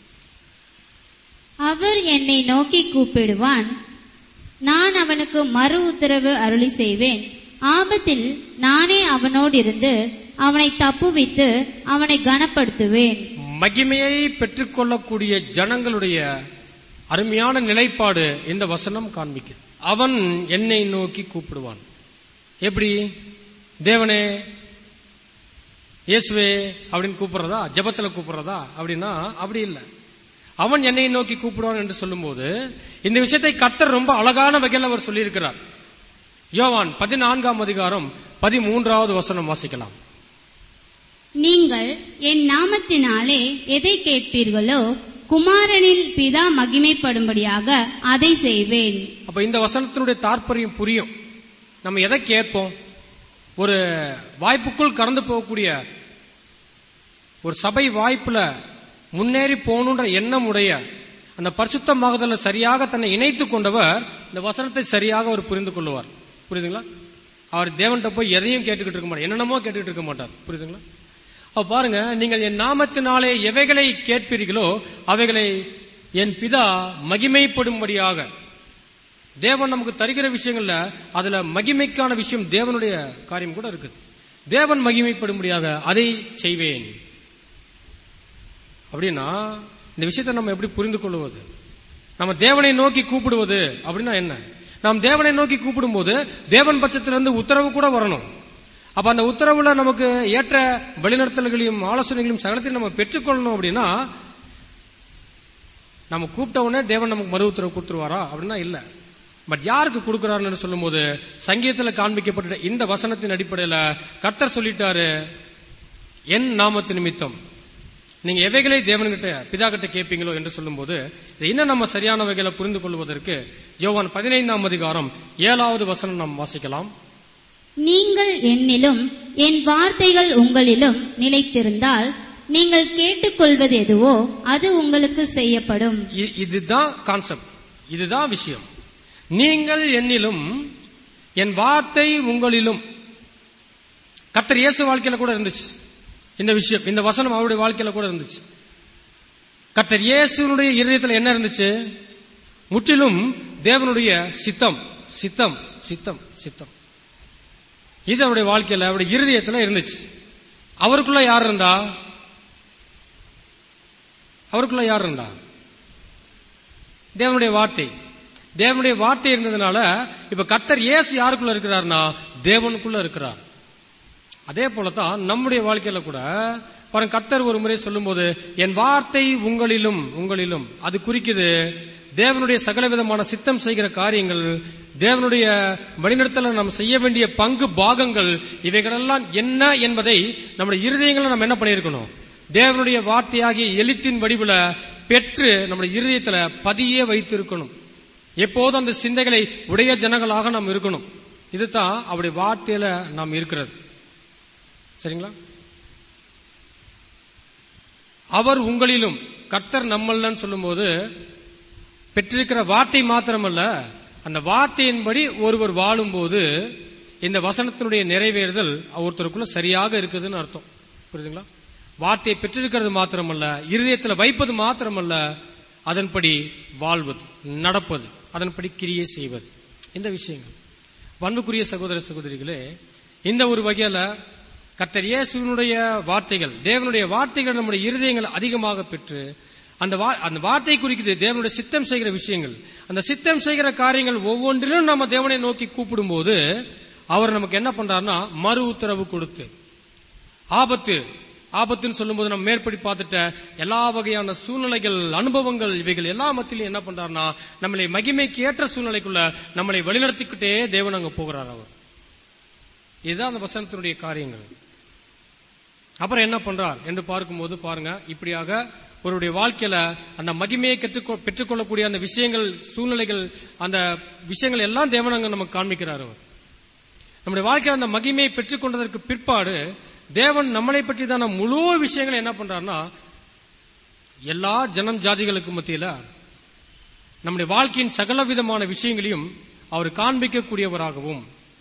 அவர் என்னை நோக்கி கூப்பிடுவான் நான் அவனுக்கு மறு உத்தரவு அருளி செய்வேன் ஆபத்தில் நானே அவனோடு இருந்து அவனை தப்புவித்து அவனை கனப்படுத்துவேன் மகிமையை பெற்றுக்கொள்ளக்கூடிய ஜனங்களுடைய அருமையான நிலைப்பாடு இந்த வசனம் காண்பிக்குது அவன் என்னை நோக்கி கூப்பிடுவான் எப்படி தேவனே இயேசுவே அப்படின்னு கூப்பிடுறதா ஜெபத்துல கூப்பிடுறதா அப்படின்னா அப்படி இல்லை அவன் என்னை நோக்கி கூப்பிடுவான் என்று சொல்லும்போது இந்த விஷயத்தை கர்த்தர் ரொம்ப அழகான வகையில் அவர் சொல்லியிருக்கிறார் யோவான் பதினான்காம் அதிகாரம் பதிமூன்றாவது வசனம் வாசிக்கலாம் நீங்கள் என் நாமத்தினாலே எதை கேட்பீர்களோ குமாரனில் பிதா மகிமைப்படும்படியாக அதை செய்வேன் அப்ப இந்த வசனத்தினுடைய தாற்பயம் புரியும் நம்ம எதை கேட்போம் ஒரு வாய்ப்புக்குள் கடந்து போகக்கூடிய ஒரு சபை வாய்ப்புல முன்னேறி போகணுன்ற எண்ணம் உடைய அந்த பரிசுத்தமாகுதல சரியாக தன்னை இணைத்துக் கொண்டவர் இந்த வசனத்தை சரியாக அவர் புரிந்து கொள்வார் புரியுதுங்களா அவர் தேவன்கிட்ட போய் எதையும் கேட்டுக்கிட்டு இருக்க மாட்டார் என்னென்னமோ கேட்டுக்கிட்டு இருக்க மாட்டார் புரியுதுங்களா அப்ப பாருங்க நீங்கள் என் நாமத்தினாலே எவைகளை கேட்பீர்களோ அவைகளை என் பிதா மகிமைப்படும்படியாக தேவன் நமக்கு தருகிற விஷயங்கள்ல அதுல மகிமைக்கான விஷயம் தேவனுடைய காரியம் கூட இருக்குது தேவன் மகிமைப்படும்படியாக அதை செய்வேன் அப்படின்னா இந்த விஷயத்தை நம்ம எப்படி புரிந்து கொள்வது நம்ம தேவனை நோக்கி கூப்பிடுவது அப்படின்னா என்ன நாம் தேவனை நோக்கி கூப்பிடும்போது தேவன் பட்சத்திலிருந்து உத்தரவு கூட வரணும் அப்ப அந்த உத்தரவுல நமக்கு ஏற்ற வழிநடத்தல்களையும் ஆலோசனைகளையும் சகலத்தையும் நம்ம பெற்றுக்கொள்ளணும் அப்படின்னா நம்ம கூப்பிட்ட உடனே தேவன் நமக்கு மறு உத்தரவு கொடுத்துருவாரா அப்படின்னா இல்ல பட் யாருக்கு கொடுக்கிறாருன்னு சொல்லும்போது சங்கீதத்துல காண்பிக்கப்பட்ட இந்த வசனத்தின் அடிப்படையில கர்த்தர் சொல்லிட்டாரு என் நாமத்து நிமித்தம் நீங்க எவைகளை தேவன்கிட்ட பிதா கிட்ட கேட்பீங்களோ என்று சொல்லும்போது இதை இன்னும் நம்ம சரியான வகையில புரிந்து கொள்வதற்கு யோவான் பதினைந்தாம் அதிகாரம் ஏழாவது வசனம் நாம் வாசிக்கலாம் நீங்கள் என்னிலும் என் வார்த்தைகள் உங்களிலும் நிலைத்திருந்தால் நீங்கள் கேட்டுக்கொள்வது எதுவோ அது உங்களுக்கு செய்யப்படும் இ- இதுதான் கான்செப்ட் இதுதான் விஷயம் நீங்கள் என்னிலும் என் வார்த்தை உங்களிலும் கர்த்தர் இயேசு வாழ்க்கையில கூட இருந்துச்சு இந்த விஷயம் இந்த வசனம் அவருடைய வாழ்க்கையில கூட இருந்துச்சு கர்த்தர் இயேசுனுடைய இருதயத்துல என்ன இருந்துச்சு முற்றிலும் தேவனுடைய சித்தம் சித்தம் சித்தம் சித்தம் இது அவருடைய வாழ்க்கையில அவருடைய இருதயத்துல இருந்துச்சு அவருக்குள்ள யார் இருந்தா அவருக்குள்ள யார் இருந்தா தேவனுடைய வார்த்தை தேவனுடைய வார்த்தை இருந்ததுனால இப்ப கர்த்தர் இயேசு யாருக்குள்ள இருக்கிறார்னா தேவனுக்குள்ள இருக்கிறார் அதே போலதான் நம்முடைய வாழ்க்கையில கூட பாருங்க கர்த்தர் ஒரு முறை சொல்லும்போது என் வார்த்தை உங்களிலும் உங்களிலும் அது குறிக்குது தேவனுடைய சகல விதமான சித்தம் செய்கிற காரியங்கள் தேவனுடைய வழிநடத்தல நாம் செய்ய வேண்டிய பங்கு பாகங்கள் இவைகளெல்லாம் என்ன என்பதை நம்முடைய இருதயங்களை நம்ம என்ன பண்ணியிருக்கணும் தேவனுடைய வார்த்தையாகிய எழுத்தின் வடிவுல பெற்று நம்முடைய இருதயத்துல பதியே வைத்திருக்கணும் எப்போதும் அந்த சிந்தைகளை உடைய ஜனங்களாக நாம் இருக்கணும் இதுதான் அவருடைய வார்த்தையில நாம் இருக்கிறது சரிங்களா அவர் உங்களிலும் கர்த்தர் நம்மளன்னு சொல்லும்போது பெற்றிருக்கிற வார்த்தை மாத்திரமல்ல அந்த வார்த்தையின்படி ஒருவர் வாழும்போது இந்த வசனத்தினுடைய நிறைவேறுதல் ஒருத்தருக்குள்ள சரியாக இருக்குதுன்னு அர்த்தம் புரியுதுங்களா வார்த்தையை பெற்றிருக்கிறது மாத்திரமல்ல இருதயத்தில் வைப்பது மாத்திரமல்ல அதன்படி வாழ்வது நடப்பது அதன்படி கிரியை செய்வது இந்த விஷயங்கள் பண்புக்குரிய சகோதர சகோதரிகளே இந்த ஒரு வகையில கர்த்தர் இயேசுவினுடைய வார்த்தைகள் தேவனுடைய வார்த்தைகள் நம்முடைய இருதயங்கள் அதிகமாக பெற்று அந்த வா- அந்த வார்த்தை குறிக்குது தேவனுடைய சித்தம் செய்கிற விஷயங்கள் அந்த சித்தம் செய்கிற காரியங்கள் ஒவ்வொன்றிலும் நம்ம தேவனை நோக்கி கூப்பிடும்போது அவர் நமக்கு என்ன பண்றாருன்னா மறு உத்தரவு கொடுத்து ஆபத்து ஆபத்துன்னு சொல்லும்போது நம்ம மேற்படி பார்த்துட்ட எல்லா வகையான சூழ்நிலைகள் அனுபவங்கள் இவைகள் எல்லா மத்தியிலும் என்ன பண்றாருன்னா நம்மளை மகிமைக்கு ஏற்ற சூழ்நிலைக்குள்ள நம்மளை வழிநடத்திக்கிட்டே தேவன் அங்க போகிறார் அவர் இதுதான் அந்த வசனத்தினுடைய காரியங்கள் அப்புறம் என்ன பண்றார் என்று பார்க்கும்போது பாருங்க இப்படியாக ஒருவருடைய வாழ்க்கையில அந்த மகிமையை கற்றுக்கொ- பெற்றுக்கொள்ளக்கூடிய அந்த விஷயங்கள் சூழ்நிலைகள் அந்த விஷயங்கள் எல்லாம் தேவன் அங்க நமக்கு காண்பிக்கிறார் அவர் நம்முடைய வாழ்க்கையில் அந்த மகிமையை பெற்றுக்கொண்டதற்கு பிற்பாடு தேவன் நம்மளை பற்றிதான முழு விஷயங்களை என்ன பண்றாருன்னா எல்லா ஜனம் ஜாதிகளுக்கு மத்தியில நம்முடைய வாழ்க்கையின் சகல விதமான விஷயங்களையும் அவர் காண்பிக்கக்கூடியவராகவும்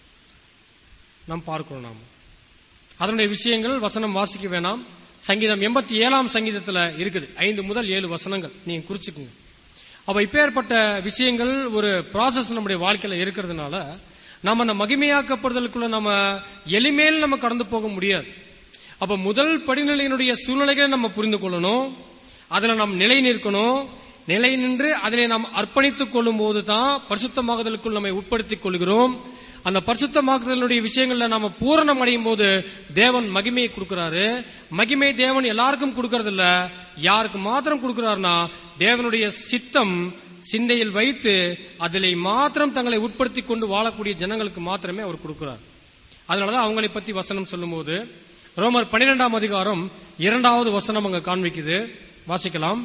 நாம் பார்க்கிறோம் நாம் அதனுடைய விஷயங்கள் வசனம் வாசிக்க வேணாம் சங்கீதம் எண்பத்தி ஏழாம் சங்கீதத்துல இருக்குது ஐந்து முதல் ஏழு வசனங்கள் நீங்க குறிச்சுக்குங்க அப்ப இப்பேற்பட்ட விஷயங்கள் ஒரு ப்ராசஸ் நம்முடைய வாழ்க்கையில இருக்கிறதுனால நம்ம அந்த மகிமையாக்கப்படுதலுக்குள்ள நம்ம எளிமையில் நம்ம கடந்து போக முடியாது அப்ப முதல் படிநிலையினுடைய சூழ்நிலைகளை நம்ம புரிந்து கொள்ளணும் அதுல நாம் நிலை நிற்கணும் நிலை நின்று அதிலே நாம் அர்ப்பணித்துக் கொள்ளும் போதுதான் பரிசுத்தமாகுதலுக்குள் நம்மை உட்படுத்திக் கொள்கிறோம் அந்த பரிசுத்தமாக்குதலுடைய விஷயங்கள்ல நாம பூரணம் அடையும் போது தேவன் மகிமையை கொடுக்கிறாரு மகிமை தேவன் எல்லாருக்கும் கொடுக்கறது இல்ல யாருக்கு மாத்திரம் கொடுக்கிறாருன்னா தேவனுடைய சித்தம் சிந்தையில் வைத்து அதிலே மாத்திரம் தங்களை உட்படுத்திக் கொண்டு வாழக்கூடிய ஜனங்களுக்கு மாத்திரமே அவர் கொடுக்கிறார் அதனாலதான் அவங்களை பத்தி வசனம் சொல்லும்போது ரோமர் பன்னிரெண்டாம் அதிகாரம் இரண்டாவது வசனம் அங்க காண்பிக்குது வாசிக்கலாம்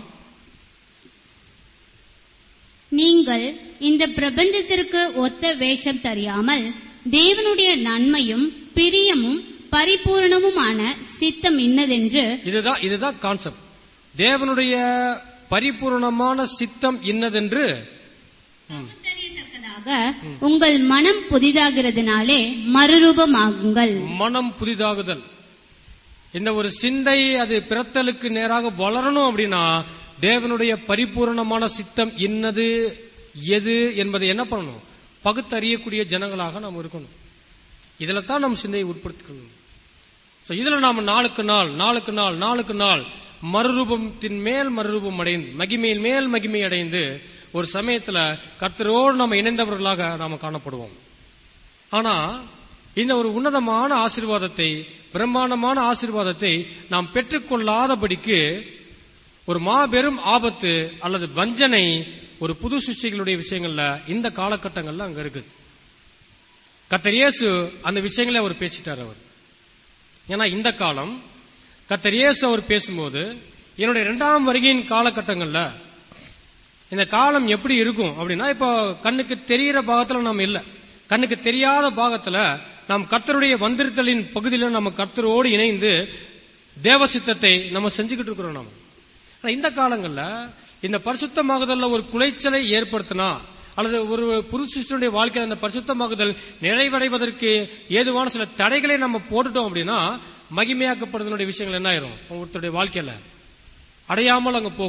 நீங்கள் இந்த பிரபஞ்சத்திற்கு ஒத்த வேஷம் தெரியாமல் தேவனுடைய நன்மையும் பிரியமும் பரிபூரணமுமான சித்தம் இன்னதென்று இதுதான் இதுதான் கான்செப்ட் தேவனுடைய பரிபூரணமான சித்தம் இன்னதென்று தெரியத்தக்கதாக உங்கள் மனம் புதிதாகிறதுனாலே மறுரூபமாகுங்கள் மனம் புதிதாகுதல் இந்த ஒரு சிந்தை அது பிறத்தலுக்கு நேராக வளரணும் அப்படின்னா தேவனுடைய பரிபூரணமான சித்தம் இன்னது எது என்பதை என்ன பண்ணணும் பகுத்தறியக்கூடிய ஜனங்களாக நாம் இருக்கணும் இதுல தான் நம்ம சிந்தையை உட்படுத்திக்கணும் So, இதுல நாம நாளுக்கு நாள் நாளுக்கு நாள் நாளுக்கு நாள் மறுரூபத்தின் மேல் மறுரூபம் அடைந்து மகிமையின் மேல் மகிமை அடைந்து ஒரு சமயத்துல கர்த்தரோடு நம்ம இணைந்தவர்களாக நாம காணப்படுவோம் ஆனா இந்த ஒரு உன்னதமான ஆசீர்வாதத்தை பிரம்மாண்டமான ஆசீர்வாதத்தை நாம் பெற்றுக்கொள்ளாதபடிக்கு ஒரு மாபெரும் ஆபத்து அல்லது வஞ்சனை ஒரு புது சிருஷ்டிகளுடைய விஷயங்கள்ல இந்த காலகட்டங்கள்ல அங்க இருக்குது கர்த்தர் இயேசு அந்த விஷயங்களை அவர் பேசிட்டார் அவர் ஏன்னா இந்த காலம் கர்த்தர் இயேசு அவர் பேசும்போது என்னுடைய இரண்டாம் வருகையின் காலகட்டங்கள்ல இந்த காலம் எப்படி இருக்கும் அப்படின்னா இப்போ கண்ணுக்கு தெரிகிற பாகத்துல நாம் இல்ல கண்ணுக்கு தெரியாத பாகத்துல நாம் கர்த்தருடைய வந்திருத்தலின் பகுதியில நம்ம கர்த்தரோடு இணைந்து தேவ சித்தத்தை நம்ம செஞ்சுக்கிட்டு இருக்கிறோம் நாம ஆனா இந்த காலங்கள்ல இந்த பரிசுத்தமாகுதல்ல ஒரு குலைச்சலை ஏற்படுத்தினா அல்லது ஒரு புருஷனுடைய வாழ்க்கையில் அந்த பரிசுத்தமாகுதல் நிறைவடைவதற்கு ஏதுவான சில தடைகளை நம்ம போட்டுட்டோம் அப்படின்னா மகிமையாக்கப்படுதலுடைய விஷயங்கள் என்ன ஆயிரும் ஒருத்தருடைய வாழ்க்கையில அடையாமல் அங்க போகும்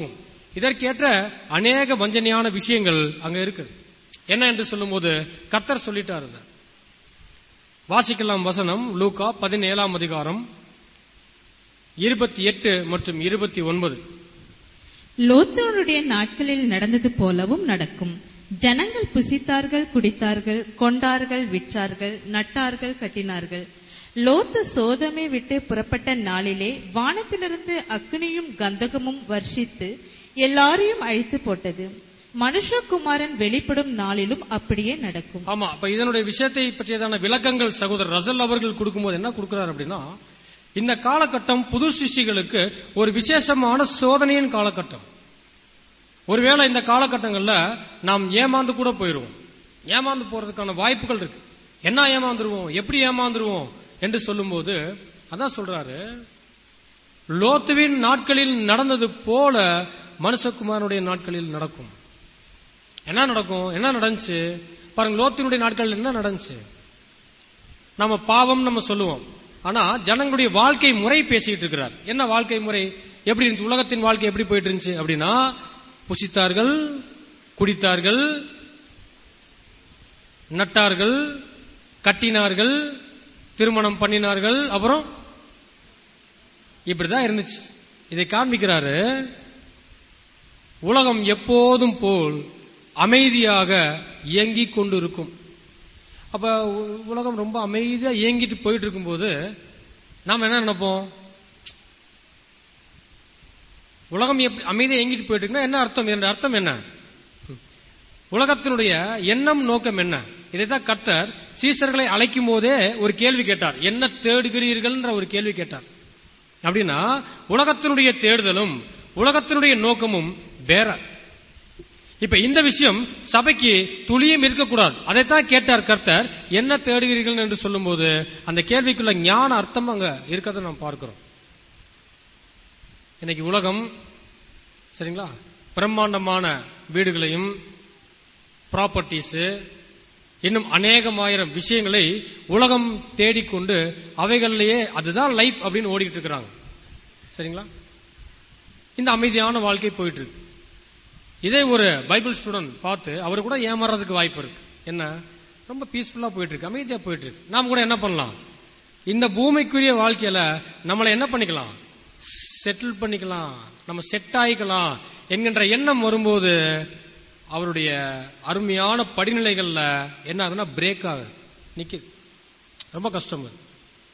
இதற்கேற்ற அநேக வஞ்சனையான விஷயங்கள் அங்க இருக்கு என்ன என்று சொல்லும்போது கர்த்தர் சொல்லிட்டாரு இதை. வாசிக்கலாம் வசனம் லூக்கா பதினேழாம் அதிகாரம் இருபத்தி எட்டு மற்றும் இருபத்தி ஒன்பது லோத்தனுடைய நாட்களில் நடந்தது போலவும் நடக்கும் ஜனங்கள் புசித்தார்கள் குடித்தார்கள் கொண்டார்கள் விற்றார்கள் நட்டார்கள் கட்டினார்கள் லோத்து சோதமை விட்டு புறப்பட்ட நாளிலே வானத்திலிருந்து அக்னியும் கந்தகமும் வர்ஷித்து எல்லாரையும் அழித்து போட்டது மனுஷகுமாரன் வெளிப்படும் நாளிலும் அப்படியே நடக்கும் ஆமா அப்ப இதனுடைய விஷயத்தை பற்றியதான விளக்கங்கள் சகோதரர் ரசல் அவர்கள் கொடுக்கும்போது என்ன கொடுக்கிறார் அப்படின்னா இந்த காலகட்டம் புது சிஷிகளுக்கு ஒரு விசேஷமான சோதனையின் காலகட்டம் ஒருவேளை இந்த காலகட்டங்கள்ல நாம் ஏமாந்து கூட போயிருவோம் ஏமாந்து போறதுக்கான வாய்ப்புகள் இருக்கு என்ன ஏமாந்துருவோம் எப்படி ஏமாந்துருவோம் என்று சொல்லும்போது அதான் சொல்றாரு லோத்துவின் நாட்களில் நடந்தது போல மனுஷகுமாரனுடைய நாட்களில் நடக்கும் என்ன நடக்கும் என்ன நடந்துச்சு பாருங்க லோத்தினுடைய நாட்கள் என்ன நடந்துச்சு நம்ம பாவம் நம்ம சொல்லுவோம் ஆனா ஜனங்களுடைய வாழ்க்கை முறை பேசிட்டு இருக்கிறார் என்ன வாழ்க்கை முறை எப்படி இருந்துச்சு உலகத்தின் வாழ்க்கை எப்படி போயிட்டு இருந்துச்சு அப்படின்னா புசித்தார்கள் குடித்தார்கள் நட்டார்கள் கட்டினார்கள் திருமணம் பண்ணினார்கள் அப்புறம் இப்படிதான் இருந்துச்சு இதை காண்பிக்கிறாரு உலகம் எப்போதும் போல் அமைதியாக இயங்கிக் கொண்டு இருக்கும் அப்ப உ- உலகம் ரொம்ப அமைதியா இயங்கிட்டு போயிட்டு இருக்கும்போது நாம என்ன நினைப்போம் உலகம் எப்படி அமைதியா இயங்கிட்டு போயிட்டு இருக்குன்னா என்ன அர்த்தம் இதனுடைய அர்த்தம் என்ன உலகத்தினுடைய எண்ணம் நோக்கம் என்ன இதைத்தான் கர்த்தர் சீசர்களை அழைக்கும் போதே ஒரு கேள்வி கேட்டார் என்ன தேடுகிறீர்கள்ன்ற ஒரு கேள்வி கேட்டார் அப்படின்னா உலகத்தினுடைய தேடுதலும் உலகத்தினுடைய நோக்கமும் வேற இப்ப இந்த விஷயம் சபைக்கு துளியும் இருக்கக்கூடாது அதைத்தான் கேட்டார் கர்த்தர் என்ன தேடுகிறீர்கள் என்று சொல்லும்போது அந்த கேள்விக்குள்ள ஞான அர்த்தம் அங்க இருக்கிறத நாம் பார்க்கிறோம் இன்னைக்கு உலகம் சரிங்களா பிரம்மாண்டமான வீடுகளையும் ப்ராப்பர்ட்டிஸ் இன்னும் அநேகமாயிரம் விஷயங்களை உலகம் தேடிக்கொண்டு அவைகளிலேயே அதுதான் லைஃப் அப்படின்னு ஓடிட்டு இருக்கிறாங்க சரிங்களா இந்த அமைதியான வாழ்க்கை போயிட்டு இருக்கு இதே ஒரு பைபிள் ஸ்டூடெண்ட் பார்த்து அவர் கூட ஏமாறதுக்கு வாய்ப்பு இருக்கு என்ன ரொம்ப பீஸ்ஃபுல்லா போயிட்டு இருக்கு அமைதியா போயிட்டு இருக்கு நாம கூட என்ன பண்ணலாம் இந்த பூமிக்குரிய வாழ்க்கையில நம்மளை என்ன பண்ணிக்கலாம் செட்டில் பண்ணிக்கலாம் நம்ம செட் ஆயிக்கலாம் என்கின்ற எண்ணம் வரும்போது அவருடைய அருமையான படிநிலைகள்ல என்ன ஆகுதுன்னா பிரேக் ஆகுது நிக்குது ரொம்ப கஷ்டம் அது.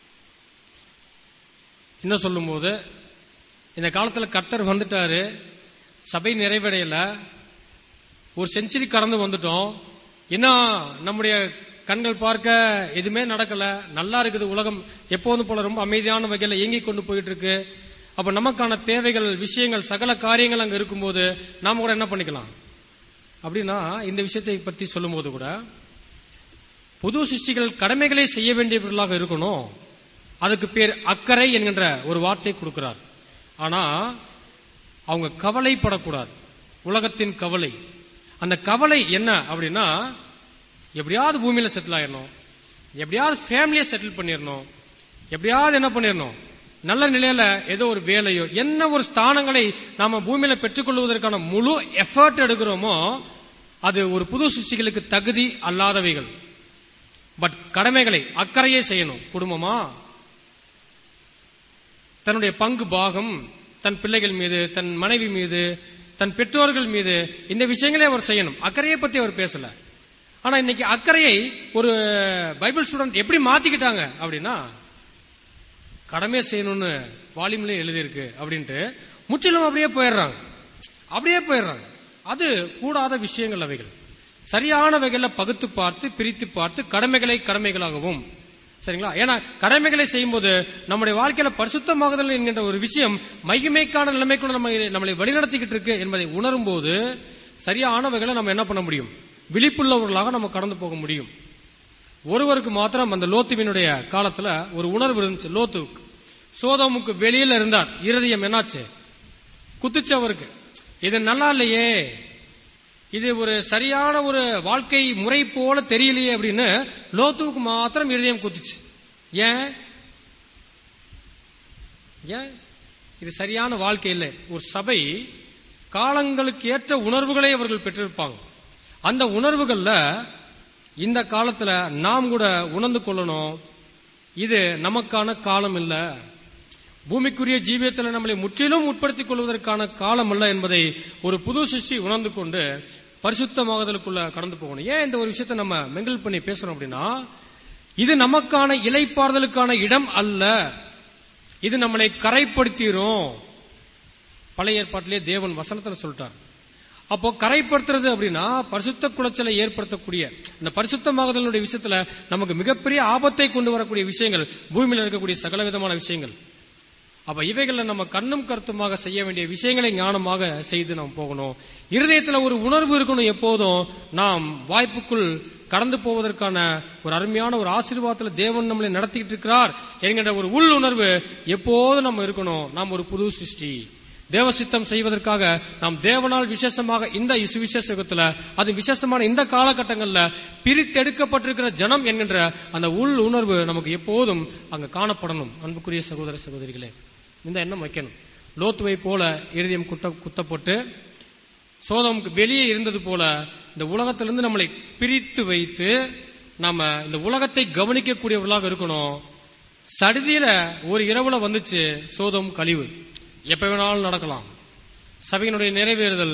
இன்னும் சொல்லும்போது இந்த காலத்துல கர்த்தர் வந்துட்டாரு சபை நிறைவடையல ஒரு செஞ்சுரி கடந்து வந்துட்டோம் இன்னும் நம்முடைய கண்கள் பார்க்க எதுவுமே நடக்கல நல்லா இருக்குது உலகம் எப்போதும் போல ரொம்ப அமைதியான வகையில இயங்கிக் கொண்டு போயிட்டு இருக்கு அப்ப நமக்கான தேவைகள் விஷயங்கள் சகல காரியங்கள் அங்க இருக்கும்போது நாம கூட என்ன பண்ணிக்கலாம் அப்படின்னா இந்த விஷயத்தை பத்தி சொல்லும்போது கூட புது சிஷ்டிகள் கடமைகளை செய்ய வேண்டியவர்களாக இருக்கணும் அதுக்கு பேர் அக்கறை என்கின்ற ஒரு வார்த்தை கொடுக்கிறார் ஆனா அவங்க கவலைப்படக்கூடாது உலகத்தின் கவலை அந்த கவலை என்ன அப்படின்னா எப்படியாவது பூமியில செட்டில் ஆயிடணும் எப்படியாவது ஃபேமிலியை செட்டில் பண்ணிடணும் எப்படியாவது என்ன பண்ணிடணும் நல்ல நிலையில ஏதோ ஒரு வேலையோ என்ன ஒரு ஸ்தானங்களை நாம பூமியில பெற்றுக்கொள்வதற்கான முழு எஃபர்ட் எடுக்கிறோமோ அது ஒரு புது சிருஷ்டிகளுக்கு தகுதி அல்லாதவைகள் பட் கடமைகளை அக்கறையே செய்யணும் குடும்பமா தன்னுடைய பங்கு பாகம் தன் பிள்ளைகள் மீது தன் மனைவி மீது தன் பெற்றோர்கள் மீது இந்த விஷயங்களே அவர் செய்யணும் அக்கறையை பத்தி அவர் பேசல ஆனா இன்னைக்கு அக்கறையை ஒரு பைபிள் ஸ்டூடெண்ட் எப்படி மாத்திக்கிட்டாங்க அப்படின்னா கடமை செய்யணும்னு வால்யூம்ல எழுதியிருக்கு அப்படின்ட்டு முற்றிலும் அப்படியே போயிடுறாங்க அப்படியே போயிடுறாங்க அது கூடாத விஷயங்கள் அவைகள் சரியான வகையில பகுத்து பார்த்து பிரித்து பார்த்து கடமைகளை கடமைகளாகவும் சரிங்களா ஏன்னா கடமைகளை செய்யும்போது நம்முடைய வாழ்க்கையில பரிசுத்தமாகுதல் என்கின்ற ஒரு விஷயம் மகிமைக்கான நிலைமைக்குள்ள நம்ம நம்மளை வழிநடத்திக்கிட்டு இருக்கு என்பதை உணரும் போது சரியான வகையில நம்ம என்ன பண்ண முடியும் விழிப்புள்ளவர்களாக நம்ம கடந்து போக முடியும் ஒருவருக்கு மாத்திரம் அந்த லோத்துவினுடைய காலத்துல ஒரு உணர்வு இருந்துச்சு லோத்துவுக்கு சோதோமுக்கு வெளியில இருந்தார் இருதயம் என்னாச்சு குத்துச்சு அவருக்கு இது நல்லா இல்லையே இது ஒரு சரியான ஒரு வாழ்க்கை முறை போல தெரியலையே அப்படின்னு லோத்துவுக்கு மாத்திரம் இருதயம் குத்துச்சு ஏன் ஏன் இது சரியான வாழ்க்கை இல்லை ஒரு சபை காலங்களுக்கு ஏற்ற உணர்வுகளை அவர்கள் பெற்றிருப்பாங்க அந்த உணர்வுகள்ல இந்த காலத்துல நாம் கூட உணர்ந்து கொள்ளணும் இது நமக்கான காலம் இல்ல பூமிக்குரிய ஜீவியத்தில் நம்மளை முற்றிலும் உட்படுத்திக் கொள்வதற்கான காலம் அல்ல என்பதை ஒரு புது சிருஷ்டி உணர்ந்து கொண்டு பரிசுத்தமாகுதலுக்குள்ள கடந்து போகணும் ஏன் இந்த ஒரு விஷயத்தை நம்ம மெங்கிள் பண்ணி பேசுறோம் அப்படின்னா இது நமக்கான இலைப்பாறுதலுக்கான இடம் அல்ல இது நம்மளை கரைப்படுத்திரும் பழைய ஏற்பாட்டிலே தேவன் வசனத்துல சொல்லிட்டார் அப்போ கரைப்படுத்துறது அப்படின்னா பரிசுத்த குலைச்சலை ஏற்படுத்தக்கூடிய இந்த பரிசுத்தமாகுதலுடைய விஷயத்துல நமக்கு மிகப்பெரிய ஆபத்தை கொண்டு வரக்கூடிய விஷயங்கள் பூமியில இருக்கக்கூடிய சகல விதமான விஷயங்கள் அப்ப இவைகளை நம்ம கண்ணும் கருத்துமாக செய்ய வேண்டிய விஷயங்களை ஞானமாக செய்து நாம் போகணும் இருதயத்துல ஒரு உணர்வு இருக்கணும் எப்போதும் நாம் வாய்ப்புக்குள் கடந்து போவதற்கான ஒரு அருமையான ஒரு ஆசீர்வாதத்துல தேவன் நம்மளை நடத்திட்டு இருக்கிறார் என்கின்ற ஒரு உள் உணர்வு எப்போதும் நம்ம இருக்கணும் நாம் ஒரு புது சிருஷ்டி தேவ சித்தம் செய்வதற்காக நாம் தேவனால் விசேஷமாக இந்த சுவிசேஷ யுகத்துல அது விசேஷமான இந்த காலகட்டங்கள்ல பிரித்தெடுக்கப்பட்டிருக்கிற ஜனம் என்கின்ற அந்த உள் உணர்வு நமக்கு எப்போதும் அங்க காணப்படணும் அன்புக்குரிய சகோதர சகோதரிகளே இந்த எண்ணம் வைக்கணும் லோத்துவை போல இருதயம் குத்த குத்தப்பட்டு சோதமுக்கு வெளியே இருந்தது போல இந்த உலகத்திலிருந்து நம்மளை பிரித்து வைத்து நாம இந்த உலகத்தை கவனிக்கக்கூடியவர்களாக இருக்கணும் சடுதியில ஒரு இரவுல வந்துச்சு சோதம் கழிவு எப்ப வேணாலும் நடக்கலாம் சபையினுடைய நிறைவேறுதல்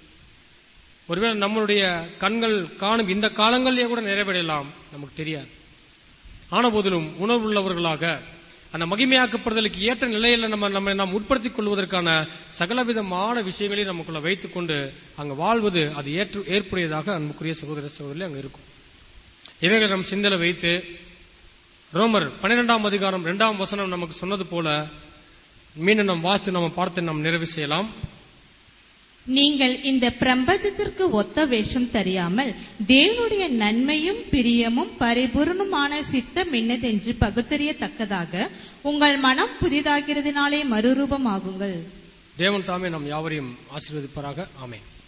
ஒருவேளை நம்மளுடைய கண்கள் காணும் இந்த காலங்களிலே கூட நிறைவேறலாம் நமக்கு தெரியாது ஆன போதிலும் உணர்வுள்ளவர்களாக அந்த மகிமையாக்கப்படுதலுக்கு ஏற்ற நிலையில நம்ம நம்ம நாம் உட்படுத்திக் கொள்வதற்கான சகலவிதமான விஷயங்களை நமக்குள்ள வைத்துக் கொண்டு அங்க வாழ்வது அது ஏற்று ஏற்புடையதாக அன்புக்குரிய சகோதர சகோதரி அங்க இருக்கும் இவைகளை நம் சிந்தனை வைத்து ரோமர் பன்னிரெண்டாம் அதிகாரம் இரண்டாம் வசனம் நமக்கு சொன்னது போல மீண்டும் நம் வாஸ்து நம்ம பார்த்து நாம் நிறைவு செய்யலாம் நீங்கள் இந்த பிரபஞ்சத்திற்கு ஒத்த வேஷம் தெரியாமல் தேவனுடைய நன்மையும் பிரியமும் பரிபூர்ணமான சித்தம் என்னதென்று பகுத்தறியத்தக்கதாக உங்கள் மனம் புதிதாகிறதுனாலே மறுரூபமாகுங்கள் தேவன் தாமே நம் யாவரையும் ஆசீர்வதிப்பாராக ஆமென்